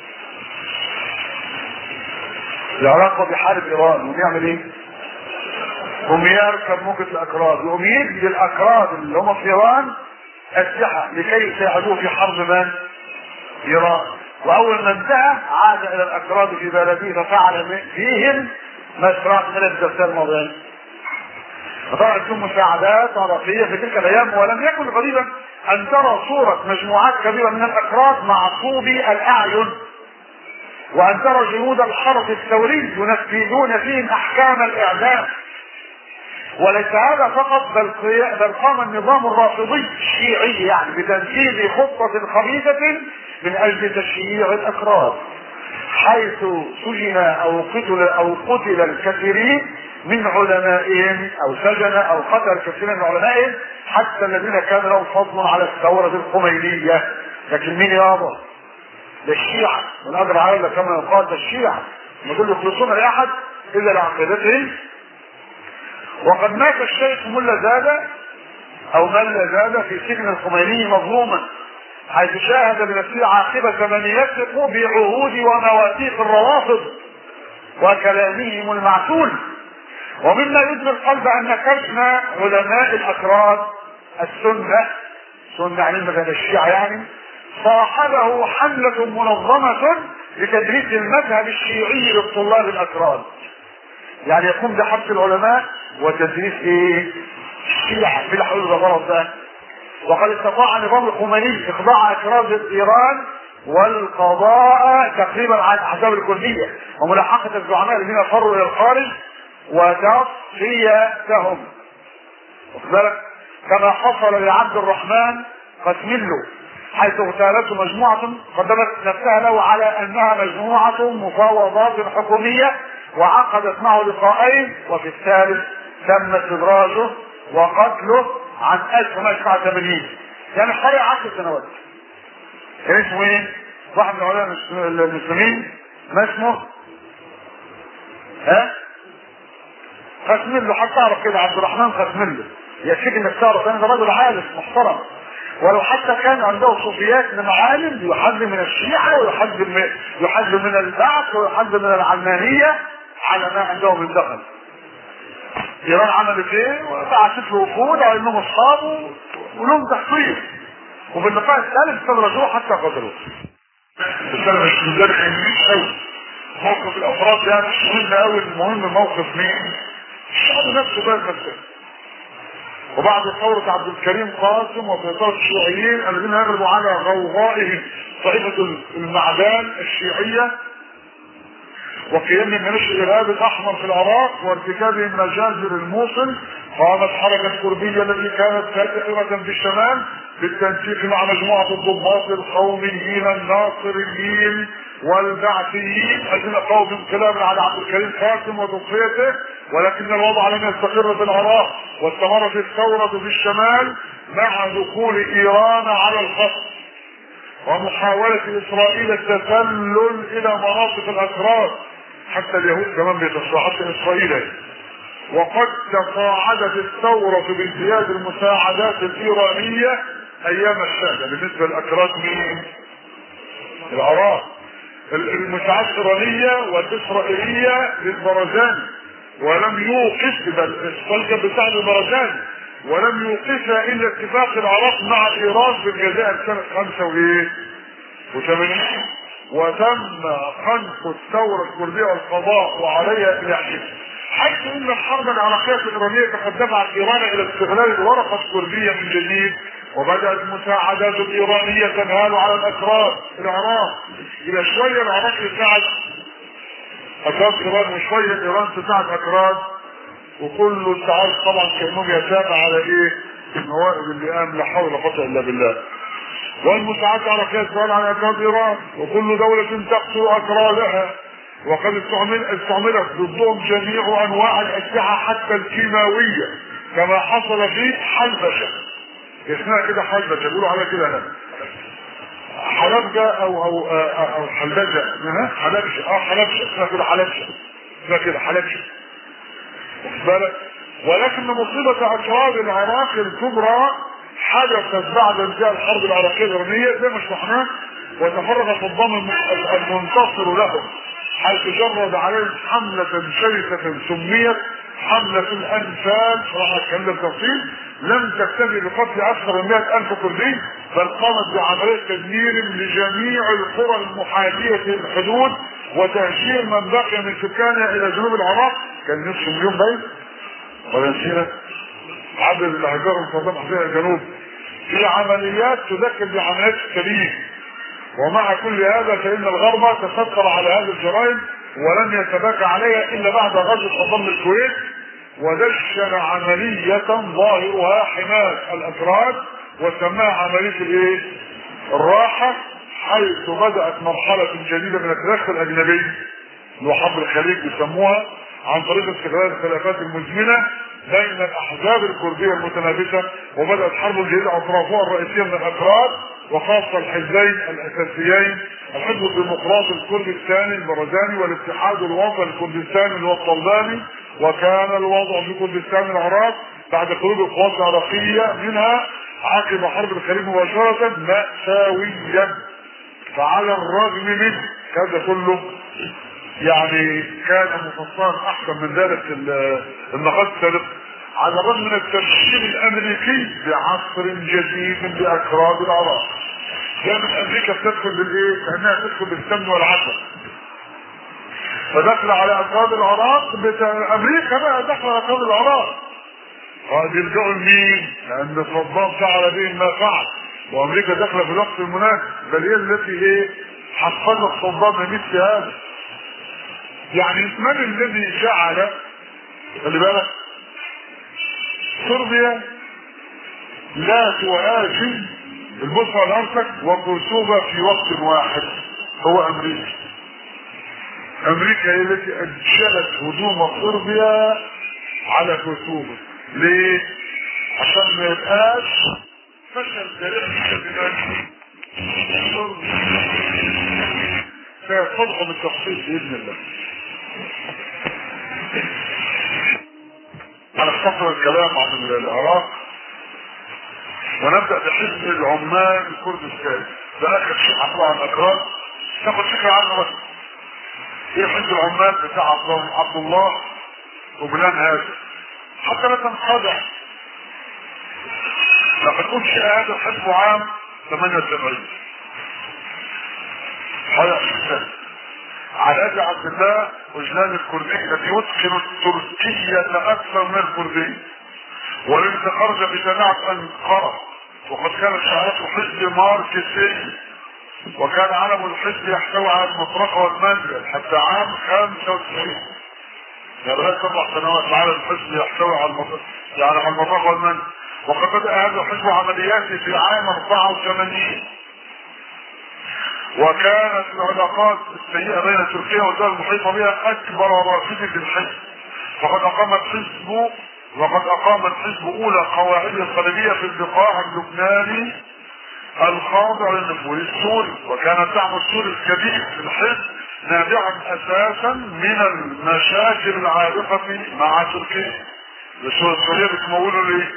العراق هو بيحارب إيران يقوم يعمل إيه؟ يقوم يركب موجة الأكراد يقوم يدي الأكراد اللي هم في إيران أسلحة لكي يساعدوه في حرب من؟ إيران واول ما انتهى عاد الى الاكراد في بلده ففعل فيهم ما اشتراك من الدفتر الماضي فطبعا تكون مساعدات عراقيه في تلك الايام ولم يكن غريبا ان ترى صوره مجموعات كبيره من الاكراد معصوبي الاعين وان ترى جنود الحرس الثوري ينفذون فيهم احكام الاعدام وليس هذا فقط بل بل قام النظام الرافضي الشيعي يعني بتنفيذ خطه خبيثه من اجل تشييع الاكراد حيث سجن او قتل او قتل الكثيرين من علمائهم او سجن او قتل كثيرا من علمائهم حتى الذين كان لهم فضل على الثورة الخمينية لكن مين يابا؟ ده الشيعة من أجر عائلة كما يقال ده الشيعة ما دول يخلصون لأحد إلا لعقيدتهم وقد مات الشيخ ملا زادة أو ملا زادة في سجن الخميني مظلوما حيث شاهد بنفسه عاقبة من يثق بعهود ومواثيق الروافض وكلامهم المعسول ومما يدمي القلب ان كشف علماء الاكراد السنه سنه يعني المذهب الشيعة يعني صاحبه حملة منظمة لتدريس المذهب الشيعي للطلاب الأكراد يعني يقوم بحبس العلماء وتدريس ايه؟ الشيعة في الحلول الغرض ده وقد استطاع النظام الخميني اخضاع اكراد ايران والقضاء تقريبا على الاحزاب الكرديه وملاحقه الزعماء الذين فروا الى الخارج وتصفيتهم واخد بالك كما حصل لعبد الرحمن قسمله حيث اغتالته مجموعة قدمت نفسها له على انها مجموعة مفاوضات حكومية وعقدت معه لقاءين وفي الثالث تم استدراجه وقتله عن 1989 يعني حوالي 10 سنوات كان اسمه ايه؟ واحد من علماء المسلمين ما اسمه؟ ها؟ خسمله حتى اعرف كده عبد الرحمن خسمله يكفيك انك تعرف ان ده رجل عالم محترم ولو حتى كان عنده صوفيات من عالم يحد من الشيعة ويحد من يحد من البعث ويحد من العلمانية على ما عنده من دخل ايران عملت ايه؟ بعثت له وفود على انهم اصحابه ولهم تحقيق وفي اللقاء الثالث استدرجوه حتى قتلوه. بس انا مش مدرك قوي موقف الافراد يعني مش مهم قوي المهم موقف مين؟ الشعب نفسه بقى نفسه وبعد ثورة عبد الكريم قاسم وسيطرة الشيوعيين الذين يغلبوا على غوغائهم طائفة المعدان الشيعية وقيام منش الارهاب الاحمر في العراق وارتكابهم مجازر الموصل قامت حركة كردية التي كانت سائرة في الشمال بالتنسيق مع مجموعة الضباط القوميين الناصريين والبعثيين الذين قاموا بانقلاب على عبد الكريم قاسم وتصفيته ولكن الوضع لم يستقر في العراق واستمرت الثورة في الشمال مع دخول ايران على الخط ومحاولة اسرائيل التسلل الى مناطق الاكراد حتى اليهود كمان بيتصلوا حتى اسرائيل وقد تصاعدت الثورة بازدياد المساعدات الايرانية ايام الشهدة بالنسبة للاكراد مين؟ العراق المساعدات الايرانية والاسرائيلية للبرزاني ولم يوقف بل اسرائيل بتاع البرزاني ولم يوقفها الا اتفاق العراق مع ايران في الجزائر سنة خمسة وايه؟ وثمانين وتم خنق الثورة الكردية والقضاء وعليها اليحيى حيث ان الحرب العراقية الايرانية قد دفعت ايران الى استغلال الورقة الكردية من جديد وبدأت المساعدات الإيرانية تنهال على الأكراد العراق إلى شوية العراق يساعد أكراد إيران وشوية إيران تساعد أكراد وكله انت عارف طبعا كانهم يتابع على ايه الموائد اللي قام لا حول ولا قوه الا بالله والمساعدة على قياس سؤال عن اكراد ايران وكل دولة تقتل اكرادها وقد استعمل استعملت ضدهم جميع انواع الاسلحة حتى الكيماوية كما حصل في حلبشة اسمها كده حلبشة بيقولوا عليها كده هنا حلبجة او او او حلبجة حلبشة اه حلبشة اسمها كده حلبشة اسمها كده حلبشة بالك ولكن مصيبة أكراد العراق الكبرى حدثت بعد انتهاء الحرب العراقية الإيرانية زي ما شرحناه وتفرغ صدام المنتصر لهم حيث جرد عليهم حملة شرسة سميت حملة الأنفال راح أتكلم بالتفصيل لم تكتفي بقتل أكثر من 100 ألف كردي بل قامت بعملية تدمير لجميع القرى المحاذية للحدود وتهجير من بقي من سكانها إلى جنوب العراق كان نصف مليون باين ولا نسينا عدد الأحجار المصدمة فيها الجنوب في عمليات تذكر بعمليات التليف ومع كل هذا فإن الغرب تستر على هذه الجرائم ولم يتباكى عليها إلا بعد غزو صدام الكويت ودشن عملية ظاهرها حماية الأفراد وسماها عملية الإيه؟ الراحة حيث بدأت مرحلة جديدة من التدخل الأجنبي اللي هو حرب الخليج بيسموها عن طريق استغلال الخلافات المزمنة بين الأحزاب الكردية المتنافسة وبدأت حرب جديدة أطرافها الرئيسية من الأكراد وخاصة الحزبين الأساسيين الحزب الديمقراطي الكردستاني البرزاني والاتحاد الوطني الكردستاني اللي هو الطلباني وكان الوضع في كردستان العراق بعد خروج القوات العراقية منها عقب حرب الخليج مباشرة مأساويا فعلى الرغم من هذا كله يعني كان مفصلا احسن من ذلك النقاط السابقه على الرغم من التبشير الامريكي بعصر جديد باكراد العراق كانت امريكا بتدخل بالايه؟ كانها تدخل بالسمن والعسل فدخل على اكراد العراق بتا... امريكا بقى دخل على اكراد العراق قد يلجأوا لمين؟ لان صدام فعل بهم ما فعل وامريكا داخله في الوقت المناسب بل هي التي ايه؟ حفظت صدام مثل هذا يعني من الذي جعل خلي بالك صربيا لا تواجه البصرة الأرسك وكوسوفا في وقت واحد هو أمريكا أمريكا هي التي أجلت هجوم صربيا على كوسوفا ليه؟ عشان ما يبقاش فشل تاريخ سيصلح بالتخصيص بإذن الله على نختصر الكلام عن العراق ونبدا بحزب العمال الكردستاني ده اخر شيء هنطلع عن الاكراد تاخد فكره عنه بس ايه حزب العمال بتاع عبد الله وبلان هذا حتى لا تنخدع لقد انشئ هذا الحزب عام 78 حياة الإسلام على يد عبد الله وجلال الكردي الذي يتقن التركية أكثر من الكردي والذي خرج بجماعة أنقرة وقد كانت شعارته حزب ماركسي وكان علم الحزب يحتوي على المطرقة والمنزل حتى عام 95 يعني لغاية أربع سنوات علم الحزب يحتوي على المطرقة يعني على المطرقة والمنزل وقد بدأ هذا الحزب عملياته في عام 84 وكانت العلاقات السيئة بين تركيا والدول المحيطة بها أكبر رافد في الحزب وقد أقام الحزب وقد أقام الحزب أولى قواعد الخارجية في البقاع اللبناني الخاضع للنفوذ السوري وكان الدعم السوري الكبير في الحزب نابعا أساسا من المشاكل العالقة مع تركيا السورية السورية بتمولوا ليه؟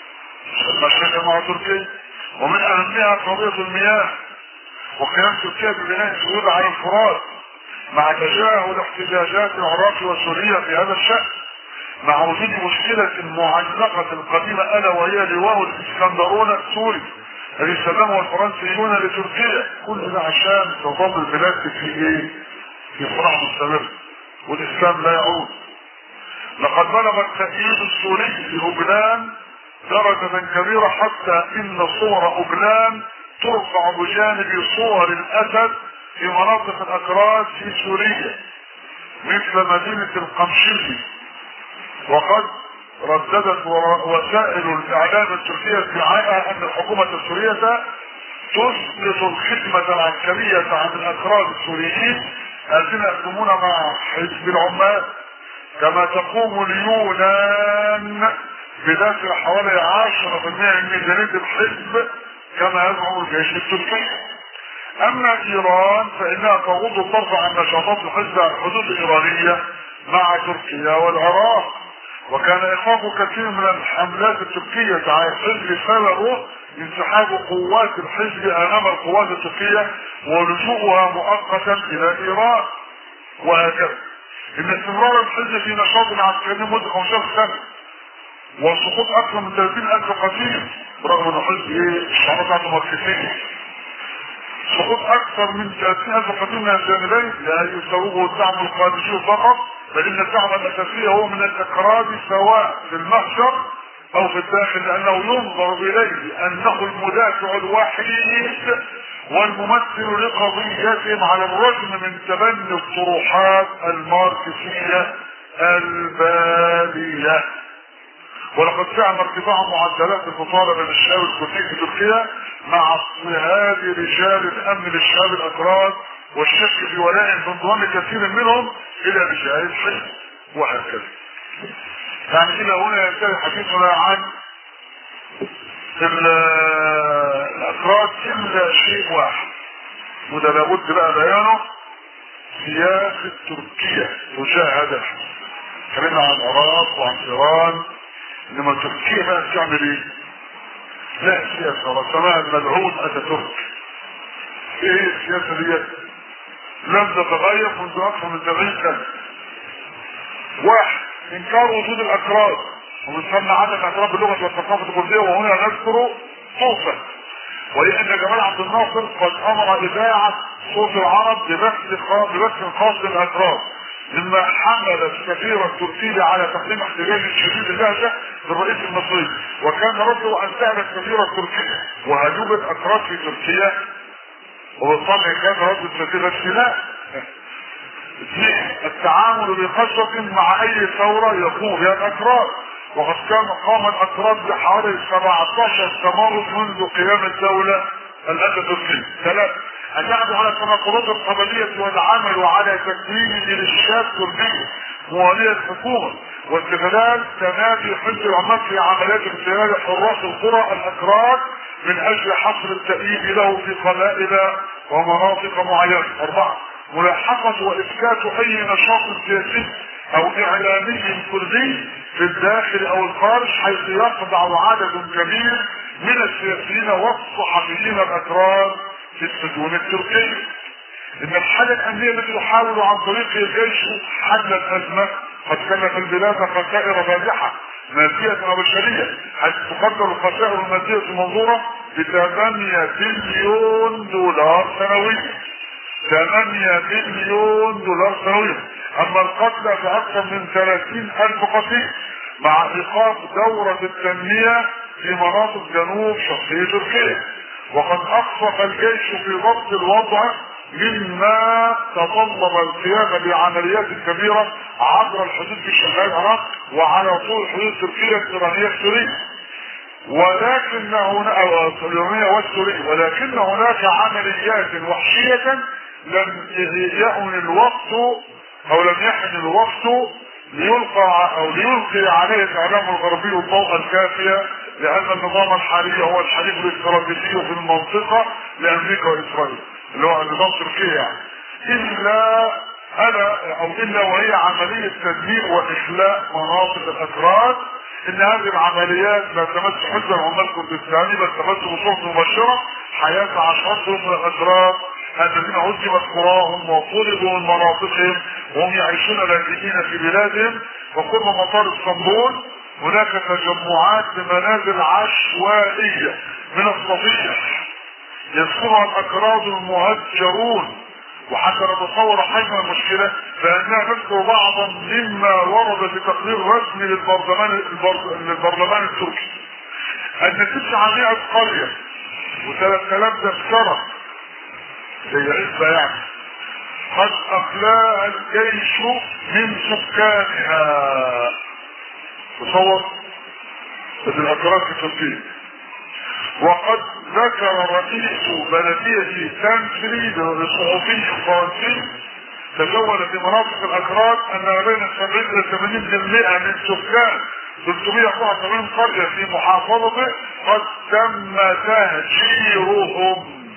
المشاكل مع تركيا ومن أهمها قضية المياه وقيام تركيا ببناء سهول على الفرات مع تجاهل احتجاجات العراق وسوريا في هذا الشأن مع وجود مشكلة معلقة قديمة ألا وهي لواء الإسكندرون السوري الذي استخدمه الفرنسيون لتركيا كل ده عشان تظل البلاد في ايه؟ في صراع مستمر والإسلام لا يعود لقد بلغ التأييد السوري في لبنان درجة كبيرة حتى إن صور أبلان ترفع بجانب صور الاسد في مناطق الاكراد في سوريا مثل مدينة القمشلي وقد رددت وسائل الاعلام التركية ادعاءها ان الحكومة السورية تسقط الخدمة العسكرية عن الاكراد السوريين الذين يخدمون مع حزب العمال كما تقوم اليونان بدافع حوالي 10% من ميزانية الحزب كما يزعم الجيش التركي اما ايران فانها تغض الطرف عن نشاطات الحزب على الحدود الايرانيه مع تركيا والعراق وكان ايقاف كثير من الحملات التركيه على الحزب سببه انسحاب قوات الحزب امام القوات التركيه ولجوءها مؤقتا الى ايران وهكذا ان استمرار الحزب في نشاط عسكري مده 15 سنه وسقوط اكثر من 30 الف قتيل برغم ان حزب ايه الشعارات بتاعته ماركسيه سقوط اكثر من 30 الف قتيل من الجانبين لا يسوغه الدعم الخارجي فقط بل ان الدعم الاساسي هو من الاكراد سواء في المحشر او في الداخل لانه ينظر اليه انه المدافع الوحيد والممثل لقضيتهم على الرغم من تبني الطروحات الماركسيه الباليه ولقد زعم ارتفاع معدلات البطالة بين الشباب الكردي في تركيا مع اضطهاد رجال الامن للشباب الاكراد والشك في ولاء بانضمام كثير منهم الى رجال الحزب وهكذا. يعني الى هنا ينتهي حديثنا عن الاكراد الا شيء واحد وده لابد بقى بيانه سياسة تركيا تجاه هذا الحزب. اتكلمنا عن العراق وعن ايران انما تركيا بقى بتعمل ايه؟ لا سياسه رسمها الملعون اتاتورك. ايه هي السياسه ديت؟ لم تتغير منذ اكثر من 70 سنه. واحد انكار وجود الاكراد ومن ثم عدم الاعتراف باللغه والثقافه الكرديه وهنا نذكر صوتا وهي ان جمال عبد الناصر قد امر اذاعه صوت العرب ببث خاص ببث خاص للاكراد مما حمل السفير التركي على تقديم احتجاج شديد اللهجه للرئيس المصري وكان رده ان سال السفير التركي وهل يوجد اكراد في تركيا وبالطبع كان رد السفير لا اثنين التعامل بخشبة مع اي ثورة يقوم بها الاكراد وقد كان قام الاكراد بحوالي 17 تمرد منذ قيام الدولة الاتاتوركية ثلاثة ان يعمل على التناقضات القبلية والعمل على تكوين ميليشيات كردية موالية الحكومة واستغلال تنادي حزب العمال في عمليات اغتيال حراس القرى الاكراد من اجل حصر التأييد له في قبائل ومناطق معينة اربعة ملاحقة واسكات اي نشاط سياسي او اعلامي كردي في الداخل او الخارج حيث يخضع عدد كبير من السياسيين والصحفيين الاتراك في السجون التركيه. ان الحاله الامنيه التي يحاول عن طريق الجيش حل الازمه قد كلف البلاد خسائر فادحه مادية وبشرية حيث تقدر الخسائر المادية المنظورة ب 8 بليون دولار سنويا 8 بليون دولار سنويا اما القتلى فاكثر من 30 الف قتيل مع ايقاف دورة التنمية في مناطق جنوب شرقية تركيا وقد اخفق الجيش في ضبط الوضع مما تطلب القيام بعمليات كبيرة عبر الحدود في شمال العراق وعلى طول حدود تركيا الايرانية السورية ولكن هناك الايرانية والسورية ولكن هناك عمليات وحشية لم يأن الوقت او لم يحن الوقت ليلقى او ليلقي عليه الاعلام الغربي الضوء الكافية لان النظام الحالي هو الحليف الاستراتيجي في المنطقة لامريكا واسرائيل اللي هو نظام تركيا يعني الا انا او الا وهي عملية تدمير واخلاء مناطق الاتراك ان هذه العمليات لا تمس حزب العمال الكردستاني بل تمس بصوره مباشره حياه عشرات من الاتراك الذين عذبت قراهم وطردوا من مناطقهم وهم يعيشون لاجئين في بلادهم وقرب مطار اسطنبول هناك تجمعات لمنازل عشوائيه من الصفيح يسكنها الاكراد المهجرون وحتى نتصور حجم المشكلة فإنها نذكر بعضا مما ورد في تقرير رسمي للبرلمان للبرلمان التركي أن 900 قرية و3000 تذكرة زي عزبة يعني قد أخلاها الجيش من سكانها تصور الأكراد في تركيا وقد ذكر رئيس بلدية تانسري للصحفي الفرنسي تجول في مناطق الأكراد أن بين 70 إلى 80% من سكان 384 قرية في محافظته قد تم تهجيرهم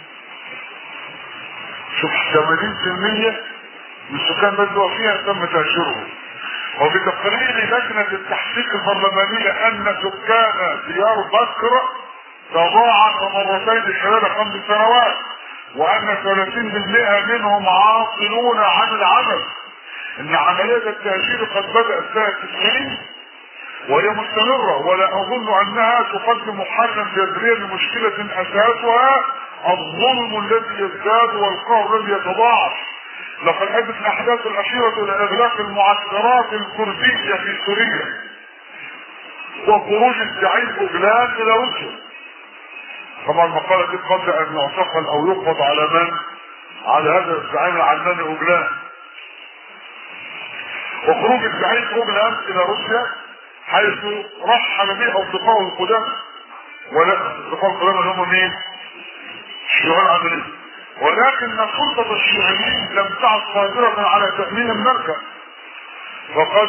شوف 80% من سكان بلده فيها تم تهجيرهم وفي تقرير لجنة التحقيق البرلمانية أن سكان ديار بكر تضاعف مرتين خلال خمس سنوات وان 30% منهم عاطلون عن العمل ان عملية التهجير قد بدأت سنة 90 وهي مستمرة ولا اظن انها تقدم حلا جذريا لمشكلة اساسها الظلم الذي يزداد والقهر الذي يتضاعف لقد ادت الاحداث الاخيرة الى اغلاق المعسكرات الكردية في سوريا وخروج الزعيم اوغلان الى روسيا طبعا المقالة دي قبل ان يعتقل او يقبض على من على هذا الزعيم العلماني اوجلان وخروج الزعيم اوجلان الى روسيا حيث رحل به اصدقائه القدامى ولا اصدقاء القدامى اللي هم مين؟ الشيوعيين العمليين ولكن سلطة الشيوعيين لم تعد قادرة على تأمين المركز وقد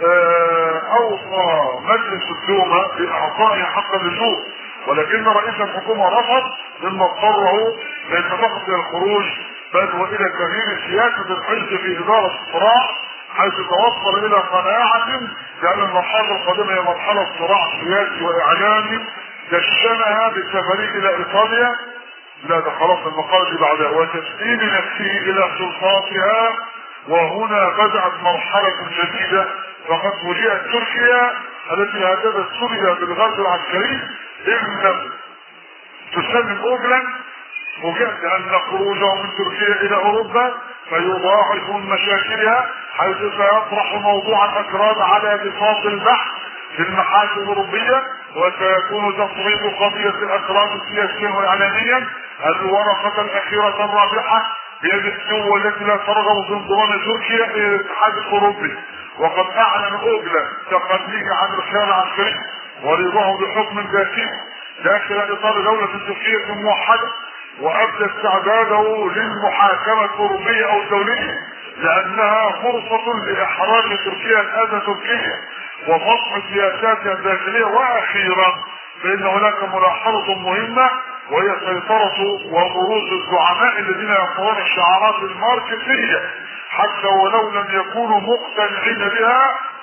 اوصى مجلس الدومة باعطائه حق اللجوء ولكن رئيس الحكومة رفض مما اضطره ليس فقط الى الخروج بل والى تغيير سياسة الحزب في ادارة الصراع حيث توصل الى قناعة بان المرحلة القادمة هي مرحلة صراع سياسي واعلامي دشنها بالسفرية الى ايطاليا لا ده خلاص المقالة دي بعدها وتسليم نفسه الى سلطاتها وهنا بدأت مرحلة جديدة فقد فوجئت تركيا التي هددت سوريا بالغزو العسكري ان لم تسلم اوغلاند فوجئت ان خروجه من تركيا الى اوروبا فيضاعف من مشاكلها حيث سيطرح موضوع الاكراد على بساط البحث في المحاكم الاوروبيه وسيكون تصويت قضيه الاكراد سياسيا واعلاميا الورقه الاخيره الرابحه بيد الدول التي لا ترغب في انضمام تركيا الى الاتحاد الاوروبي وقد اعلن اوغلا تقدمه عن رساله عسكريه ورضاه بحكم ذاتي داخل اطار دوله تركيه موحده وابدى استعداده للمحاكمه الاوروبيه او الدوليه لانها فرصه لاحراج تركيا الاذى تركيا وفصل سياساتها الداخليه واخيرا فان هناك ملاحظه مهمه وهي سيطرة وبروز الزعماء الذين يقرون الشعارات الماركسية حتى ولو لم يكونوا مقتنعين بها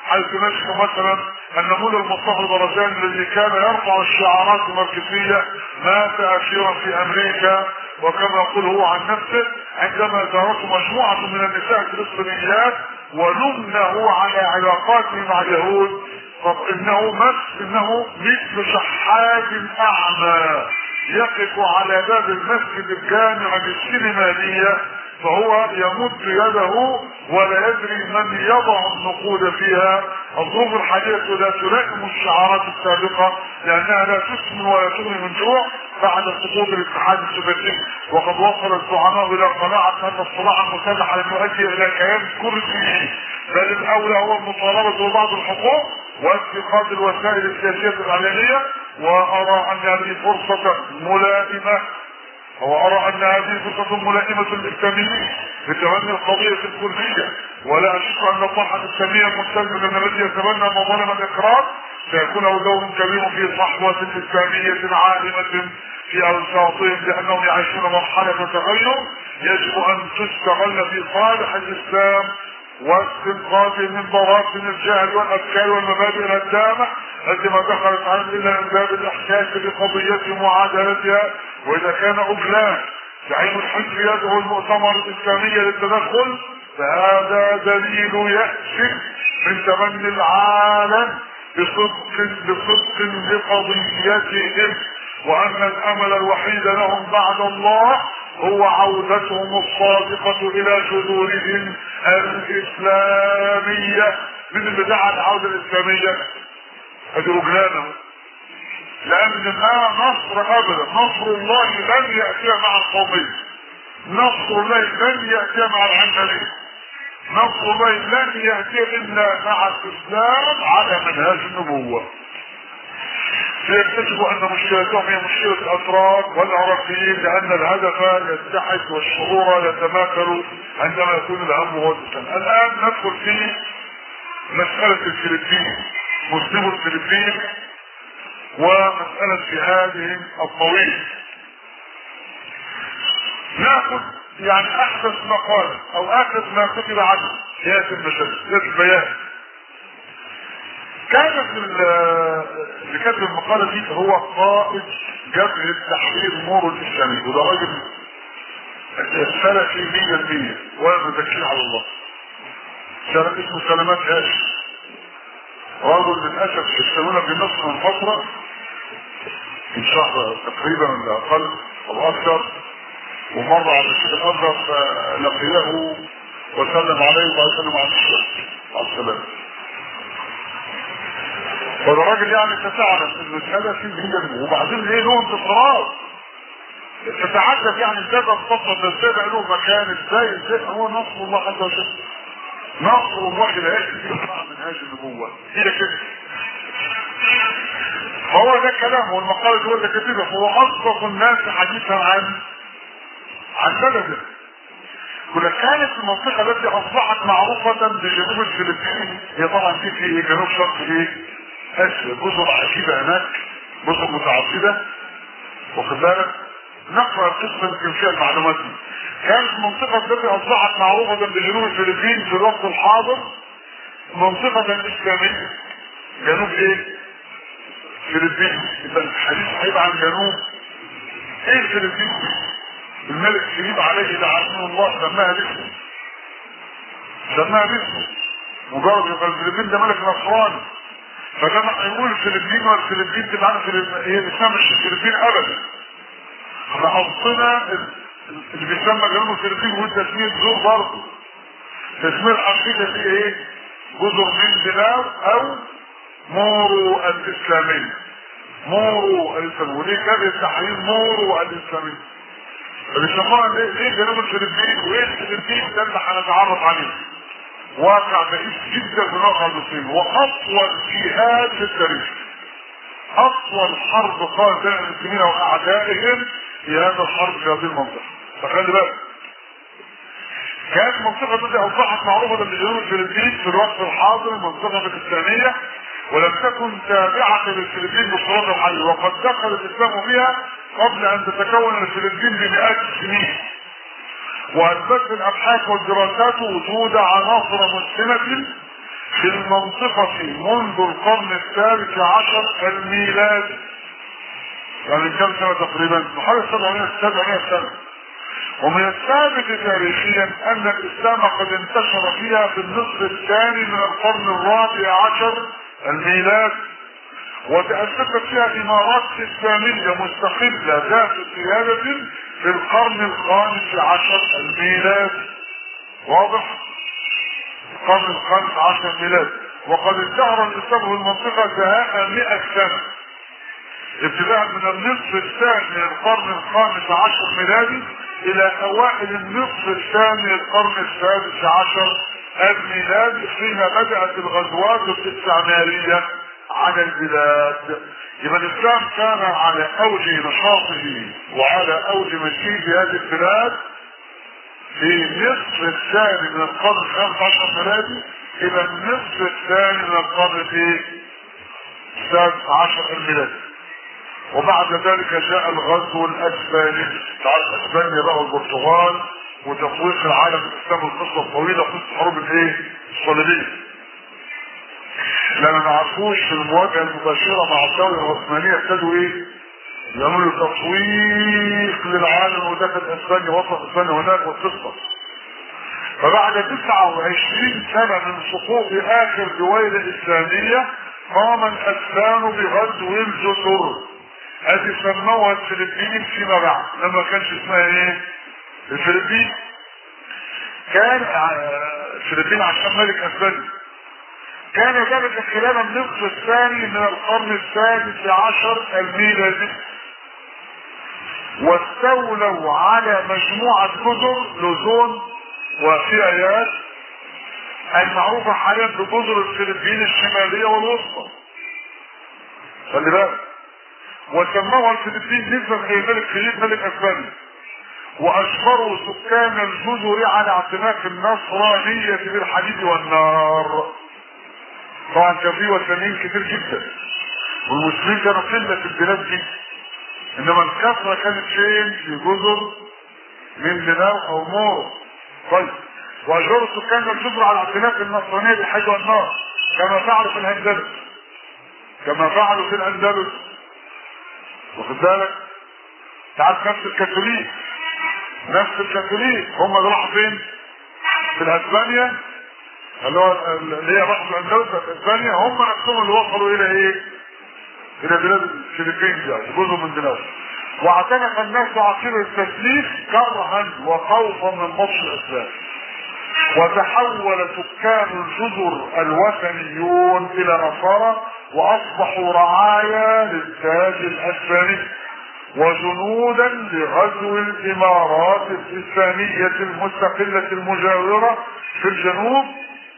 حيث نشر مثلا النموذج المصطفى البرزاني الذي كان يرفع الشعارات الماركسيه مات اسيرا في امريكا وكما يقول هو عن نفسه عندما زارته مجموعه من النساء الفلسطينيات ولمنه على علاقاته مع اليهود طب انه مس انه مثل شحات اعمى يقف على باب المسجد الجامع بالسينماليه فهو يمد يده ولا يدري من يضع النقود فيها الظروف الحالية لا تلائم الشعارات السابقة لأنها لا تسمن ولا تغني من جوع بعد سقوط الاتحاد السوفيتي وقد وصل الزعماء إلى قناعة أن الصراع المسلح لن يؤدي إلى كيان كرسي بل الأولى هو المطالبة ببعض الحقوق واتخاذ الوسائل السياسية الإعلامية وأرى أن هذه فرصة ملائمة وأرى أن هذه فرصة ملائمة للإسلاميين لتبني القضية الكلية ولا أشك أن الصحة الإسلامية المستلزم الذي يتبنى مظالم الإقرار سيكون له دور كبير في صحوة إسلامية عالمة في أوساطهم لأنهم يعيشون مرحلة تغير يجب أن تستغل في صالح الإسلام واستنقاذ من براثن الجهل والافكار والمبادئ الهدامه التي ما دخلت عنه الا من باب الاحساس بقضيتهم وعدالتها واذا كان اجلان زعيم الحزب يدعو المؤتمر الاسلامي للتدخل فهذا دليل يأس من تبني العالم بصدق بصدق لقضيتهم وان الامل الوحيد لهم بعد الله هو عودتهم الصادقة الى جذورهم الاسلامية من اللي دعا العودة الاسلامية ادي رجلانه لان ما نصر ابدا نصر الله لن يأتي مع القومية نصر الله لن يأتي مع العنجلية نصر الله لن يأتي الا مع الاسلام على منهاج النبوة ليكتشفوا ان مشكلتهم هي مشكلة الاتراك والعراقيين لان الهدف يتحد والشعور يتماثل عندما يكون الهم هو الاسلام الان ندخل في مسألة الفلبين مسلمو الفلبين ومسألة جهادهم الطويل ناخذ يعني احدث مقالة او اخر ما كتب عنه في هذه المسألة في البيان كان اللي كاتب المقالة دي هو قائد جبهة تحرير مورو الإسلامي وده راجل سلفي 100% ولا مزكيه على الله سلف اسمه سلامات هاشم رجل للأسف اشتغلنا في مصر من فترة من شهر تقريبا ولا أقل أو أكثر ومر على الشيخ الأزهر فلقيه وسلم عليه وبعد سلم على الشيخ على السلامة فده راجل يعني تتعلم المسألة في هي وبعدين ايه له انتصارات تتعجب يعني ازاي ده انتصر ده ازاي بقى له مكان ازاي ازاي هو نصر الله عز وجل نصر الله لا يأتي في مع منهاج النبوة هي كده فهو ده كلام والمقالة دي اللي كاتبها فهو أصدق الناس حديثا عن عن بلده كل كانت المنطقة التي أصبحت معروفة بجنوب الفلبين هي طبعا دي في جنوب شرق ايه؟ اسيا جزر عجيبة هناك جزر متعددة واخد بالك نقرا القصه يمكن فيها المعلومات دي كانت المنطقه التي اصبحت معروفه بجنوب الفلبين في الوقت الحاضر منطقه اسلاميه جنوب ايه؟ فلبين يبقى الحديث هيبقى عن جنوب ايه الفلبين؟ الملك فيليب عليه لعنه الله سماها باسمه سماها باسمه مجرد يبقى الفلبين ده ملك نصراني فلما يقول الفلبين والفلبين تبقى عارف هي اسمها مش الفلبين ابدا احنا حطينا اللي بيسمى جنوب الفلبين هو تسمية زور برضه تسمية الحقيقة دي ايه؟ جزر من دينار او مورو الاسلامي مورو الاسلامي وليه كان التحرير مورو الاسلامي بيسموها ايه ايه جنوب الفلبين وايه الفلبين ده اللي هنتعرف عليه واقع بعيد جدا في الواقع المسلمين واطول جهاد في التاريخ اطول حرب قامت بين المسلمين واعدائهم في هذا الحرب في هذه المنطقه فخلي بالك كانت المنطقة التي أصبحت معروفة بجنوب الفلبين في الوقت الحاضر المنطقة الإسلامية ولم تكن تابعة للفلبين بصورة الحي وقد دخل الإسلام فيها قبل أن تتكون الفلبين بمئات السنين واثبتت الابحاث والدراسات وجود عناصر مسلمه في المنطقة منذ القرن الثالث عشر الميلادي يعني كم سنة تقريبا؟ حوالي 700 700 سنة ومن الثابت تاريخيا ان الاسلام قد انتشر فيها في النصف الثاني من القرن الرابع عشر الميلاد وتأسست فيها امارات اسلامية مستقلة ذات قيادة في القرن الخامس عشر الميلاد واضح؟ القرن الخامس عشر الميلاد وقد ازدهر الاسلام في المنطقة دهاء 100 سنة ابتداء من النصف الثاني من القرن الخامس عشر ميلادي الى اوائل النصف الثاني من القرن السادس عشر الميلادي حين بدأت الغزوات الاستعمارية على البلاد يبقى الاسلام كان على اوج نشاطه وعلى اوج مجيء هذه البلاد في النصف الثاني من القرن الخامس عشر ميلادي الى النصف الثاني من القرن السادس عشر الميلادي وبعد ذلك جاء الغزو الاسباني تعرف اسبانيا بقى البرتغال وتفويق العالم الاسلامي القصه الطويله قصه حروب الايه؟ الصليبيه. لان ما عرفوش في المواجهه المباشره مع الدوله العثمانيه ابتدوا ايه؟ يعملوا تفويق للعالم ودخل اسبانيا وصل اسبانيا هناك والقصه. فبعد 29 سنه من سقوط اخر دويله اسلاميه قام الاسبان بغزو الجزر هذه سموها الفلبين فيما بعد لما كانش اسمها ايه الفلبين كان الفلبين عشان ملك اسبانيا كان ذلك خلال النصف الثاني من القرن السادس عشر الميلادي واستولوا على مجموعة جزر لزون وفي ايات المعروفة حاليا بجزر الفلبين الشمالية والوسطى خلي بالك وسموها الفلبين نسبة الى ملك فيليب ملك اسبانيا واشهروا سكان الجزر على اعتناق النصرانية بالحديد والنار طبعا كان في وثنيين كتير جدا والمسلمين كانوا قلة في البلاد دي انما الكثرة كانت فين في جزر من دينار او مور طيب واشهروا سكان الجزر على اعتناق النصرانية بالحديد والنار كما فعلوا في الاندلس كما فعلوا في الاندلس واخد بالك تعرف نفس الكاثوليك نفس الكاثوليك هم اللي راحوا فين في الاسبانيا اللي هو اللي هي راحوا في الاندلس في اسبانيا هم نفسهم اللي وصلوا الى ايه الى بلاد الفلبين دي يعني جزء من بلاد واعتنق الناس عقيدة التسليف كرها وخوفا من بطش الاسلام وتحول سكان الجزر الوثنيون الى نصارى واصبحوا رعايا للتاج الاسباني وجنودا لغزو الامارات الاسلامية المستقلة المجاورة في الجنوب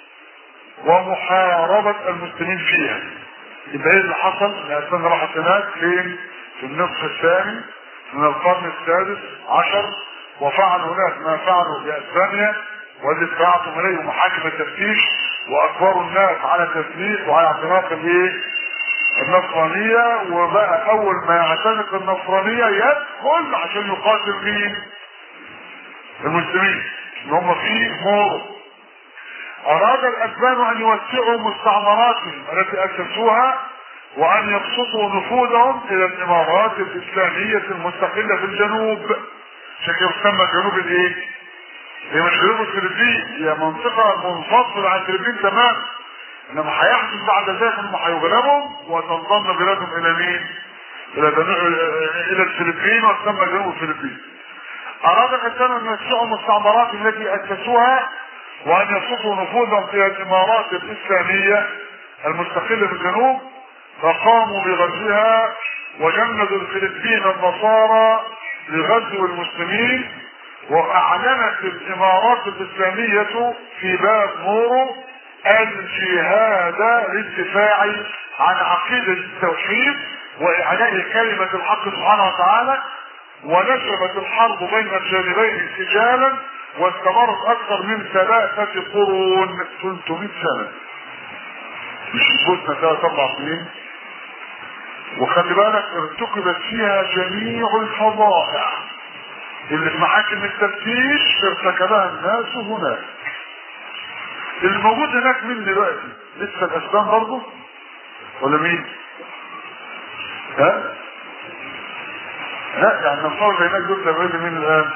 ومحاربة المسلمين فيها يبقى ايه اللي حصل؟ الاسبان راحت هناك فين؟ في النصف الثاني من القرن السادس عشر وفعلوا هناك ما فعلوا في اسبانيا ودي دفعتم اليه محاكم التفتيش واجبروا الناس على تثبيت وعلى اعتناق الايه؟ النصرانية وبقى اول ما يعتنق النصرانية يدخل عشان يقاتل مين؟ المسلمين اللي هم فيه مور اراد الاسبان ان يوسعوا مستعمراتهم التي اسسوها وان يبسطوا نفوذهم الى الامارات الاسلامية المستقلة في الجنوب عشان كده تسمى جنوب الايه؟ هي مش جنوب الفلبين هي منطقة منفصلة عن الفلبين تماما انما هيحدث بعد ذلك انهم هيغلبوا وتنضم بلادهم الى مين؟ الى الى الفلبين وتسمى جنوب الفلبين. اراد الاسلام ان يوسعوا مستعمراتهم التي اسسوها وان يبسطوا نفوذهم الى الامارات الاسلاميه المستقله في الجنوب فقاموا بغزوها وجندوا الفلبين النصارى لغزو المسلمين واعلنت الامارات الاسلاميه في باب مورو الجهاد للدفاع عن عقيدة التوحيد وإعلاء كلمة الحق سبحانه وتعالى ونشبت الحرب بين الجانبين سجالا واستمرت أكثر من ثلاثة قرون 300 سنة مش البوسنة ثلاث أربع سنين وخلي بالك ارتكبت فيها جميع الفظائع اللي في محاكم التفتيش ارتكبها الناس هناك اللي موجود هناك مين دلوقتي لسه الاسبان برضه ولا مين ها لا يعني النصارى اللي هناك دول تبعين مين الان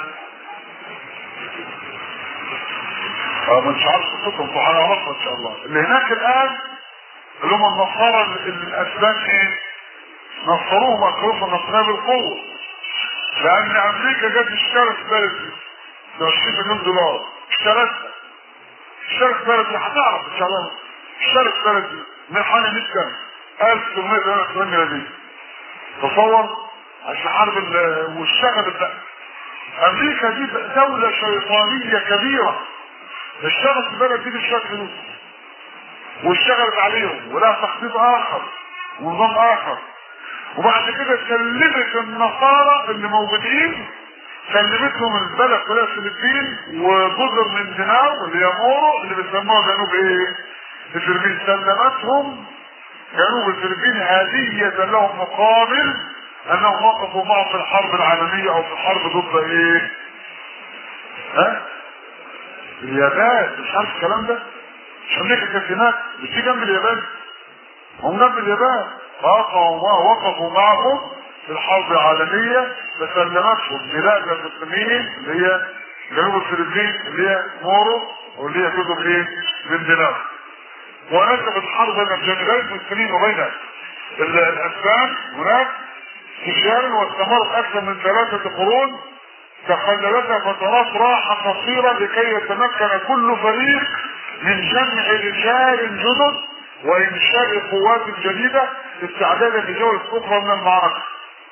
اه مش عارف قصتهم فهنعرفها ان شاء الله اللي هناك الان اللي هم النصارى ال- الاسبان ايه نصروهم اخرجوا النصرانيه بالقوه لان امريكا جت اشترت بلدي ب 20 مليون دولار اشترتها اشترت بلدي هتعرف ان شاء الله اشترت بلدي من حوالي 100 سنه 1888 دي تصور عشان حرب ال- واشتغلت بقى امريكا دي دولة شيطانية كبيرة اشتغلت في البلد دي بالشكل ده واشتغلت عليهم ولها تخطيط اخر ونظام اخر وبعد كده سلمت النصارى اللي موجودين سلمتهم البلد كلها الفلبين وجزر من دينار اللي هي مورو اللي بيسموها جنوب ايه؟ الفلبين سلمتهم جنوب الفلبين هدية لهم مقابل انهم وقفوا معه في الحرب العالمية او في الحرب ضد ايه؟ ها؟ اليابان مش عارف الكلام ده؟ مش امريكا كانت هناك مش دي جنب اليابان؟ هم جنب اليابان وقفوا وقفوا معهم في الحرب العالمية فسلمتهم بلاد المسلمين اللي هي جنوب الفلبين اللي هي مورو واللي هي جزر ايه؟ من دينار ونشبت حرب بين الجانبين المسلمين وبين ال- الاسبان هناك سجال واستمرت اكثر من ثلاثة قرون تخللتها فترات راحة قصيرة لكي يتمكن كل فريق من جمع رجال جدد وانشاء قوات جديدة استعدادا لجولة اخرى من المعركة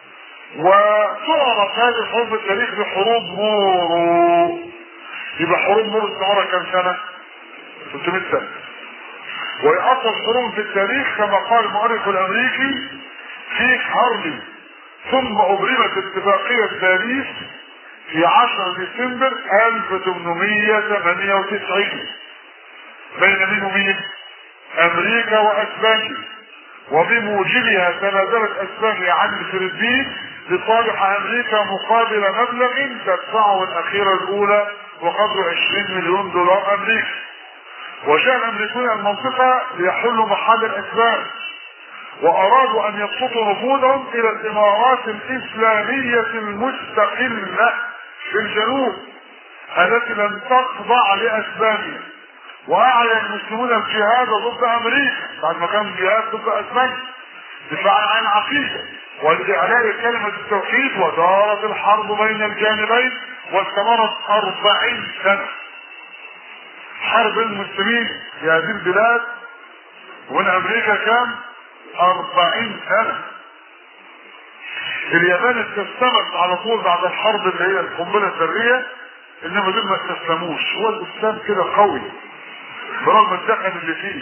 وتعرف هذه الحروب التاريخ بحروب مورو يبقى حروب مورو استمرت كم سنة؟ 600 سنة وهي اطول حروب في التاريخ كما قال المؤرخ الامريكي فيك هارلي ثم ابرمت اتفاقية باريس في 10 ديسمبر 1898 بين مين ومين؟ امريكا واسبانيا وبموجبها تنازلت اسبانيا عن الفلبين لصالح امريكا مقابل مبلغ تدفعه الاخيره الاولى وقدره 20 مليون دولار امريكي وجاء الامريكان المنطقه ليحلوا محل الاسبان وارادوا ان يبسطوا نفوذهم الى الامارات الاسلاميه المستقله في الجنوب التي لم تخضع لاسبانيا واعلن المسلمون الجهاد ضد امريكا بعد ما كان الجهاد ضد اسبانيا دفاعا عن العقيده والاعلاء كلمه التوحيد ودارت الحرب بين الجانبين واستمرت أربعين سنه حرب المسلمين في هذه البلاد ومن امريكا كام أربعين سنة اليابان استسلمت على طول بعد الحرب اللي هي القنبلة الذرية انما دول ما استسلموش هو الاسلام كده قوي برغم الدخل اللي فيه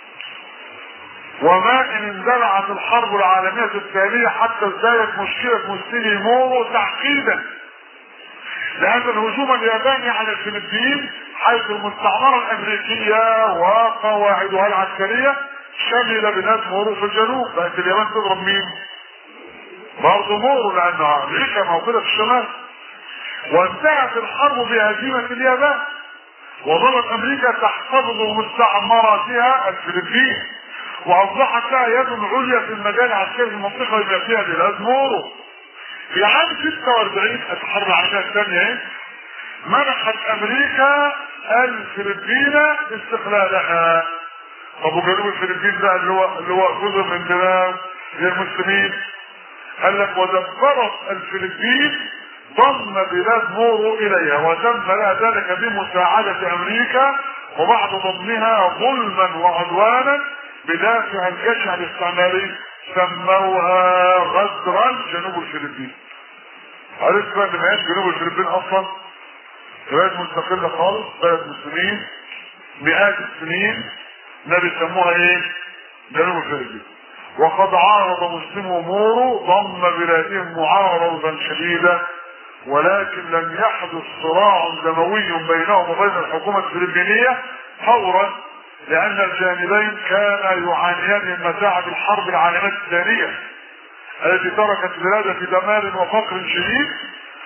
وما ان اندلعت الحرب العالمية الثانية حتى ازدادت مشكلة مسلمي مورو تعقيدا لأن الهجوم الياباني على الفلبين حيث المستعمرة الأمريكية وقواعدها العسكرية شمل بلاد مورو في الجنوب بقت اليابان تضرب مين؟ برضه مورو لأن أمريكا موجودة في الشمال وانتهت الحرب بهزيمة اليابان وظلت أمريكا تحتفظ بمستعمراتها الفلبين وأصبحت لها يد عليا في المجال العسكري في المنطقة بما فيها بلاد مورو في عام 46 الحرب العالمية الثانية ايه منحت امريكا الفلبين استقلالها طب وجنوب الفلبين ده اللي هو اللي هو جزء من بلاد للمسلمين قال لك ودبرت الفلبين ضم بلاد مورو اليها وتم لها ذلك بمساعدة امريكا وبعد ضمها ظلما وعدوانا بدافع الجشع الاستعماري سموها غدرا جنوب الفلبين عرفت بقى ان ما جنوب الفلبين اصلا بلد مستقلة خالص بلد مسلمين مئات السنين ده بيسموها ايه جنوب الفلبين وقد عارض مسلمو مورو ضم بلادهم معارضة شديدة ولكن لم يحدث صراع دموي بينهم وبين الحكومة الفلبينية فورا لأن الجانبين كانا يعانيان من متاعب الحرب العالمية الثانية التي تركت البلاد في دمار وفقر شديد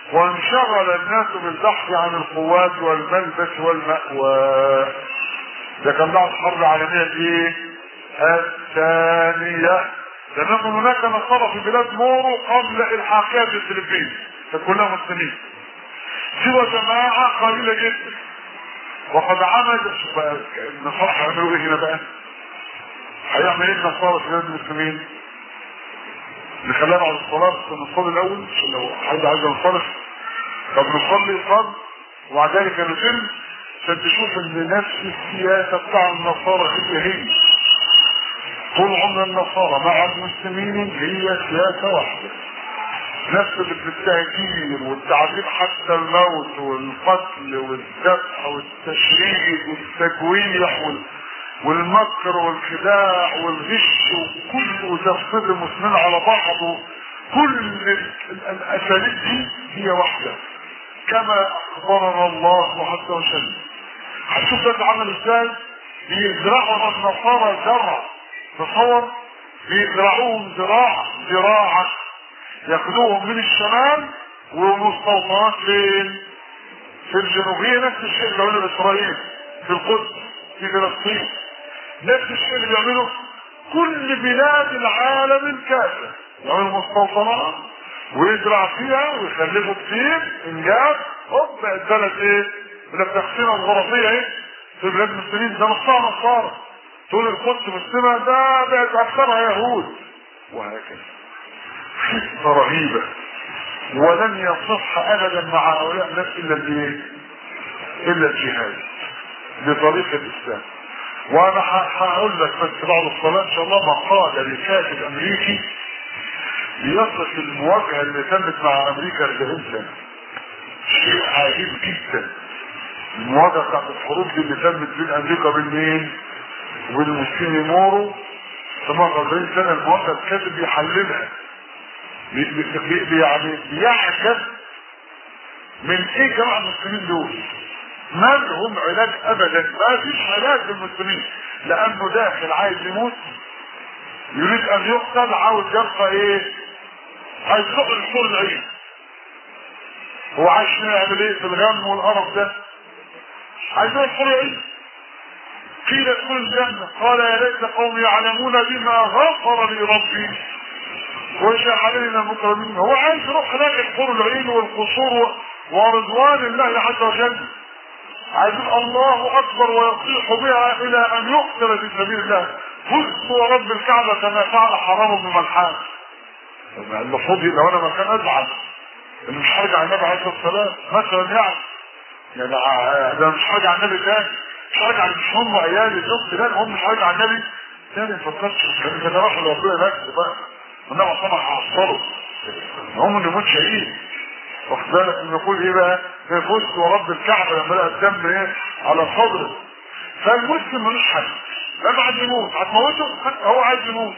وانشغل الناس بالبحث عن القوات والملبس والمأوى ده كان بعد الحرب العالميه الايه؟ الثانيه لم يكن هناك نصارى في بلاد مورو قبل الحاقها في الفلبين كانت كلها مسلمين سوى جماعه قليله جدا وقد عمل شوف بقى النصارى هيعملوا ايه هنا بقى؟ هيعمل ايه النصارى في بلاد المسلمين؟ نخلينا على الصلاة نصلي الأول عشان لو حد عايز ينصرف طب نصلي صلي وبعد ذلك نتم عشان تشوف ان نفس السياسة بتاع النصارى هي هي طول عمر النصارى مع المسلمين هي سياسة واحدة نفس اللي في التهجير والتعذيب حتى الموت والقتل والذبح والتشريد والتجويح وال... والمكر والخداع والغش وكل وتفصيل المسلمين على بعض كل ال- الاساليب دي هي واحده كما اخبرنا الله عز وجل هتشوف ده اتعمل ازاي بيزرعوا النصارى زرع تصور بيزرعوهم زراعه زراعه ياخدوهم من الشمال ومستوطنات فين؟ في الجنوبيه نفس الشيء اللي عمله اسرائيل في القدس في فلسطين نفس الشيء اللي بيعمله كل بلاد العالم الكافر يعملوا مستوطنات ويزرع فيها ويخلفوا كتير انجاب هوب بقت بلد ايه؟ من التقسيمه الغرفيه ايه؟ في بلاد المسلمين ده نصها نصارى تقول القدس مسلمه ده بقت اكثرها يهود وهكذا خطه رهيبه ولن يصح ابدا مع هؤلاء الناس الا الايه؟ الا الجهاد بطريق الاسلام وانا ه- هقول لك بس بعد الصلاه ان شاء الله مقال لكاتب امريكي بيصف المواجهه اللي تمت مع امريكا 40 سنه شيء عجيب جدا المواجهه بتاعت الحروب دي اللي تمت بين امريكا وبين مين؟ والمسلمين مورو تمام 40 سنه المواجهه الكاتب بيحللها بي- بي- بي- بي- يعني بيعجب من ايه جماعه المسلمين دول؟ ما لهم علاج ابدا ما فيش علاج للمسلمين لانه داخل عايز يموت يريد ان يقتل عاوز يبقى ايه عايز يروح للحور العين هو عايش يعمل ايه في الغم والقرف ده عايز يروح للحور العين قيل ادخل الجنة قال يا ليت قومي يعلمون بما غفر لي ربي وجعلني من المكرمين هو عايز يروح هناك الحور العين والقصور ورضوان الله عز وجل عايز يقول الله اكبر ويصيح بها الى ان يقتل في سبيل الله فزت ورب الكعبه كما فعل حرام بن ملحان المفروض لو انا مكان ازعل ان مش هرجع النبي عليه الصلاه والسلام مثلا يعني يعني ع- ده مش هرجع النبي تاني مش هرجع مش هم عيالي شفت ده هم مش هرجع النبي تاني ما فكرتش كان كده راح لربنا نفسه بقى والنبي طبعا هعصره هم اللي يموت شهيد واخد بالك ان يقول ايه بقى في فزت ورب الكعبه لما لقى الدم ايه على صدره فالمسلم ملوش حل لما عايز يموت هتموته هو عايز يموت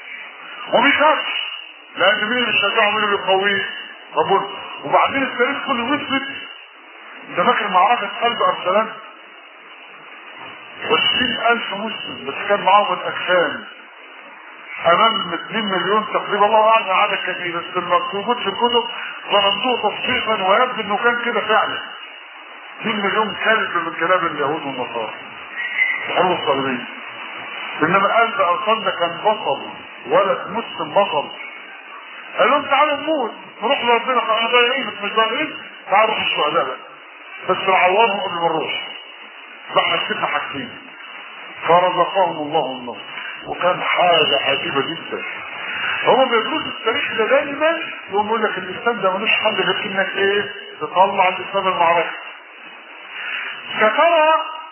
وبيخافش لان مين اللي بيشجعه مين اللي بيقويه ربنا وبعدين التاريخ كله يثبت ده فاكر معركه قلب ارسلان 20000 مسلم بس كان معاهم الاجسام امام 2 مليون تقريبا الله اعلم عدد كبير بس المكتوبات في الكتب ظننتوه تصفيقا ويبدو انه كان كده فعلا 2 مليون كلب من كلاب اليهود والنصارى الحروب الصليبيه انما قلب ارسل ده كان بطل ولد مسلم بطل قال لهم تعالوا نموت نروح لربنا احنا ضايعين مش ضايعين تعالوا نروح الشهداء بقى بس نعوضهم قبل ما نروح فحسيتنا حاجتين فرزقهم الله النصر وكان حاجة عجيبة جدا هو بيدرس التاريخ ده دايما يقوم يقول لك الاسلام ده ملوش حل غير انك ايه تطلع الاسلام المعركة سترى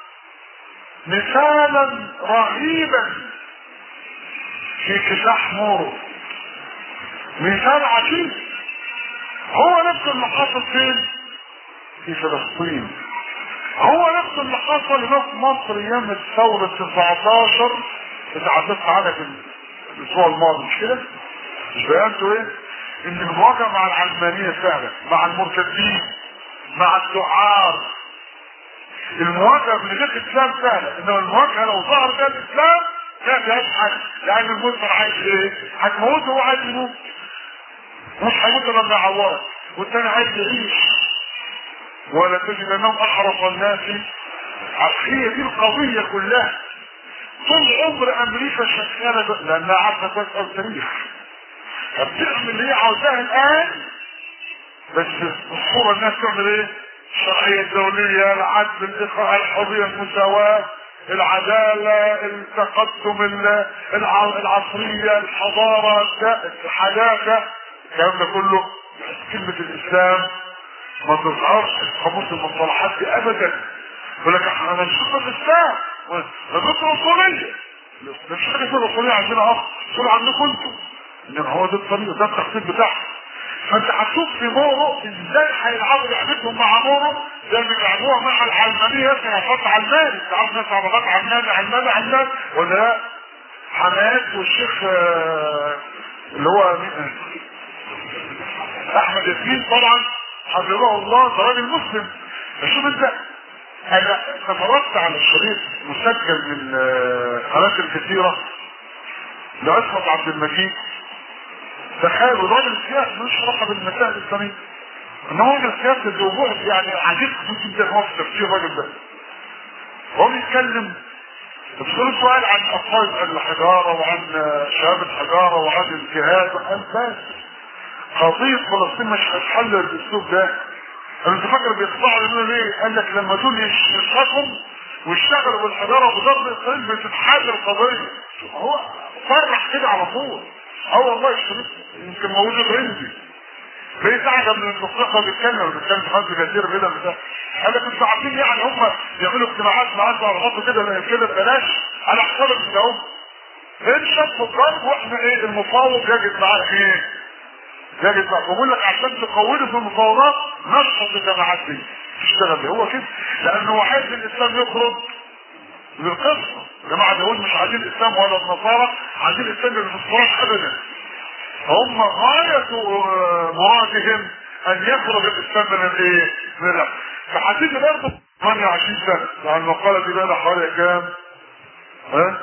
مثالا رهيبا في كفاح مورو مثال عجيب هو نفس اللي حصل فين في فلسطين هو نفس اللي حصل هنا في مصر ايام الثورة 19 اتعدت عنها في الاسبوع الماضي مش كده؟ مش بيانته ايه؟ ان المواجهة مع العلمانية فعلا مع المرتدين مع الدعاة المواجهة من غير الاسلام سهلة انما المواجهة لو ظهر فيها الاسلام ما فيهاش حاجة لان المسلم عايز ايه؟ هتموته وهو عايز يموت مش هيموت لما يعورك والتاني عايز يعيش ولا تجد انهم احرص الناس هي دي القضيه كلها طول عمر امريكا شغاله لانها عارفه تسال تاريخ بتعمل اللي هي عاوزاها الان بس الصوره انها تعمل ايه؟ الشرعيه الدوليه العدل الاخاء الحريه المساواه العداله التقدم العصريه الحضاره الحداثه الكلام ده كله كلمه الاسلام ما تظهرش في قاموس المصطلحات دي ابدا يقول لك احنا نشوف الاسلام ضد الاصوليه مش حاجه اسمها الاصوليه عندنا اصل اصول عندكم انتم انما هو ده الطريق ده التخطيط بتاعهم فانت هتشوف في مورو ازاي هيلعبوا لعبتهم مع مورو زي ما بيلعبوها مع العلمانيه مثلا عصابات علماني انت عارف ناس عصابات علماني علماني علماني ولا لا؟ حماد والشيخ اللي هو احمد ياسين طبعا حفظه الله ده راجل مسلم فشوف انت انا تفرجت على الشريط مسجل من قناه الكثيره لعصمت عبد المجيد تخيلوا راجل سياسي مش علاقه بالمسائل الاسلاميه ان هو راجل سياسي بوضوح يعني عجيب جدا هو في تفسير الراجل ده هو بيتكلم بتسأله سؤال عن أطفال الحجارة وعن شباب الحجارة وعن الجهاد وعن بس قضية فلسطين مش هتحل بالاسلوب ده انا انت فاكر بيطلعوا يقولوا ليه؟ قال لك لما دول يشركوا ويشتغلوا بالحجاره وبضرب اسرائيل بتتحل القضيه هو فرح كده على طول اه والله الشريط يمكن موجود عندي ليه تعجب من الفقهاء بيتكلم بيتكلم في خمس كتير كده بتاع قال لك انتوا عارفين يعني هم يعملوا اجتماعات معاك ويعرفوا كده كده ببلاش على حساب الدوم انشط في الضرب واحنا ايه المفاوض يجد معاك ايه؟ يجب بقول لك عشان تقوله في المفاوضات نشط الجماعات دي تشتغل بيه هو كده لانه هو عايز الاسلام يخرج للقصه جماعه اليهود مش عايزين الاسلام ولا النصارى عايزين الاسلام اللي في الصراط ابدا هم غايه مرادهم ان يخرج الاسلام من الايه؟ من الأرض فهتيجي برضه 28 سنه يعني المقاله دي بقى حوالي كام؟ ها؟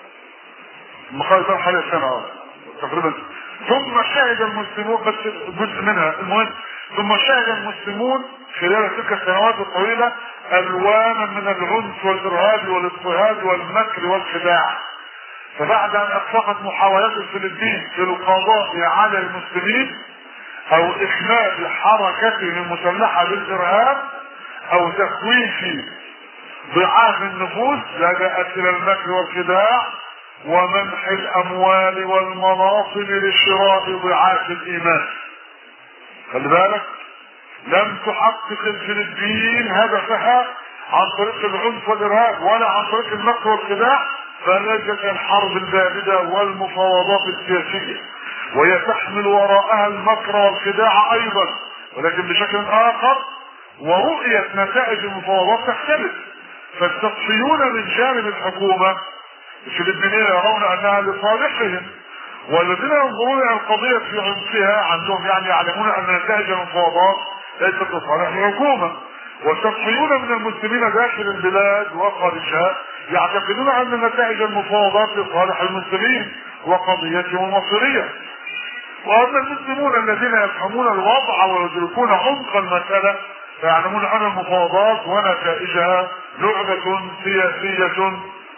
المقاله دي حوالي سنه اه تقريبا ثم شهد المسلمون بس جزء منها المهم ثم شهد المسلمون خلال تلك السنوات الطويلة ألوانا من العنف والإرهاب والاضطهاد والمكر والخداع فبعد أن أخفقت محاولات الفلبين في القضاء على المسلمين أو إخماد حركتهم المسلحة بالإرهاب أو تخويف ضعاف النفوس لجأت إلى المكر والخداع ومنح الاموال والمناصب لشراء ضعاف الايمان خلي بالك لم تحقق الفلبين هدفها عن طريق العنف والارهاب ولا عن طريق المكر والخداع فلجت الحرب البارده والمفاوضات السياسيه وهي تحمل وراءها المكر والخداع ايضا ولكن بشكل اخر ورؤيه نتائج المفاوضات تختلف فالتصفيون من جانب الحكومه الفلبينيين يرون انها لصالحهم والذين ينظرون الى القضيه في عمقها عندهم يعني يعلمون ان نتائج المفاوضات ليست لصالح الحكومه والتضحيون من المسلمين داخل البلاد وخارجها يعتقدون ان نتائج المفاوضات لصالح المسلمين وقضيتهم المصيريه واما المسلمون الذين يفهمون الوضع ويدركون عمق المساله فيعلمون ان المفاوضات ونتائجها لعبه سياسيه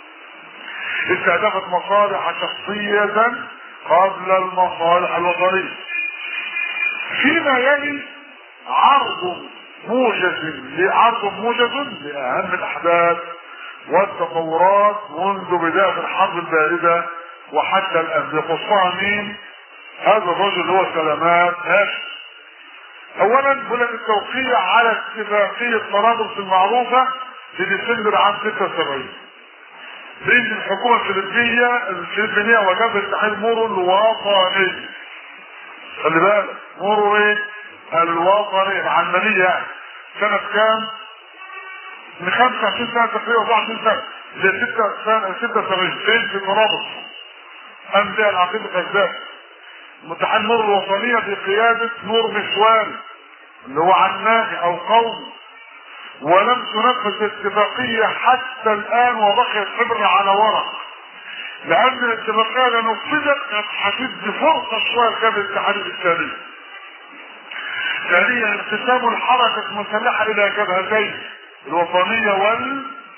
استهدفت مصالح شخصية قبل المصالح الوطنية فيما يلي عرض موجز عرض موجز لأهم الأحداث والتطورات منذ بداية الحرب الباردة وحتى الآن يخصها مين؟ هذا الرجل اللي هو سلامات هاشم أولا بقول التوقيع على اتفاقية طرابلس المعروفة في ديسمبر عام 76 بين الحكومة الفلبينية الفلبينية وجبهة التحرير مورو الوطني خلي بالك مورو ايه؟ الوطني العلمانية يعني سنة كام؟ من 25 سنة تقريبا 24 سنة ل 6 سنة 76 فين في طرابلس أنبياء العقيدة الغزالي متحد نور الوطنية بقيادة نور مسوان اللي هو علماني أو قومي ولم تنفذ الاتفاقية حتى الآن وبقيت حبر على ورق لأن الاتفاقية لو نفذت كانت هتدي فرصة شوية لجبهة الاتحاد الإسلامي. ثانيا انقسام الحركة المسلحة إلى جبهتين الوطنية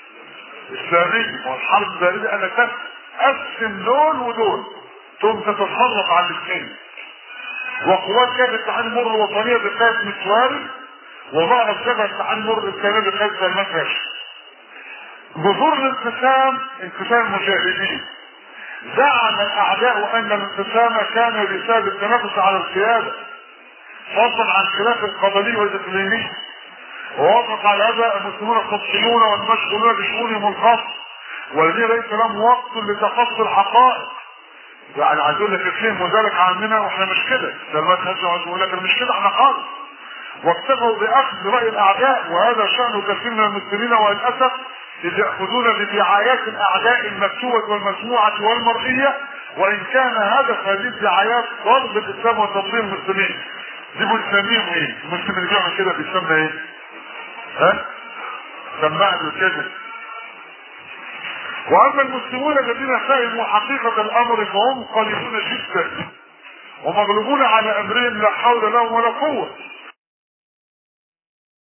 اسلاميه والحرب البارده انك تقسم دول ودول ثم تتسلط على الاثنين وقوات جبهه الاتحاد المر الوطنيه بقياده مسواري وظهرت جبهه الاتحاد المر الاسلاميه بقياده سلمان باشا جذور الانقسام انقسام المجاهدين زعم الاعداء ان الانقسام كان بسبب التنافس على القياده فضلا عن خلاف القبلي والاقليمي ووافق على هذا المسلمون الخطيون والمشغولون بشؤونهم الخاصه والذين ليس لهم وقت لتخصص الحقائق يعني عايز اقول لك فهموا ذلك عننا واحنا مش كده سلمان خزن عايز اقول لك مش كده احنا خالص واكتفوا باخذ راي الاعداء وهذا شان كثير من المسلمين وللاسف اللي ياخذون بدعايات الاعداء المكتوبه والمسموعه والمرئيه وان كان هدف هذه الدعايات ضرب الاسلام وتضليل المسلمين دي بنسميهم ايه؟ المسلم اللي بيعمل كده بيسمى ايه؟ ها؟ سماعة الكذب واما المسلمون الذين فهموا حقيقة الامر فهم قليلون جدا ومغلوبون على امرهم لا حول لهم ولا قوة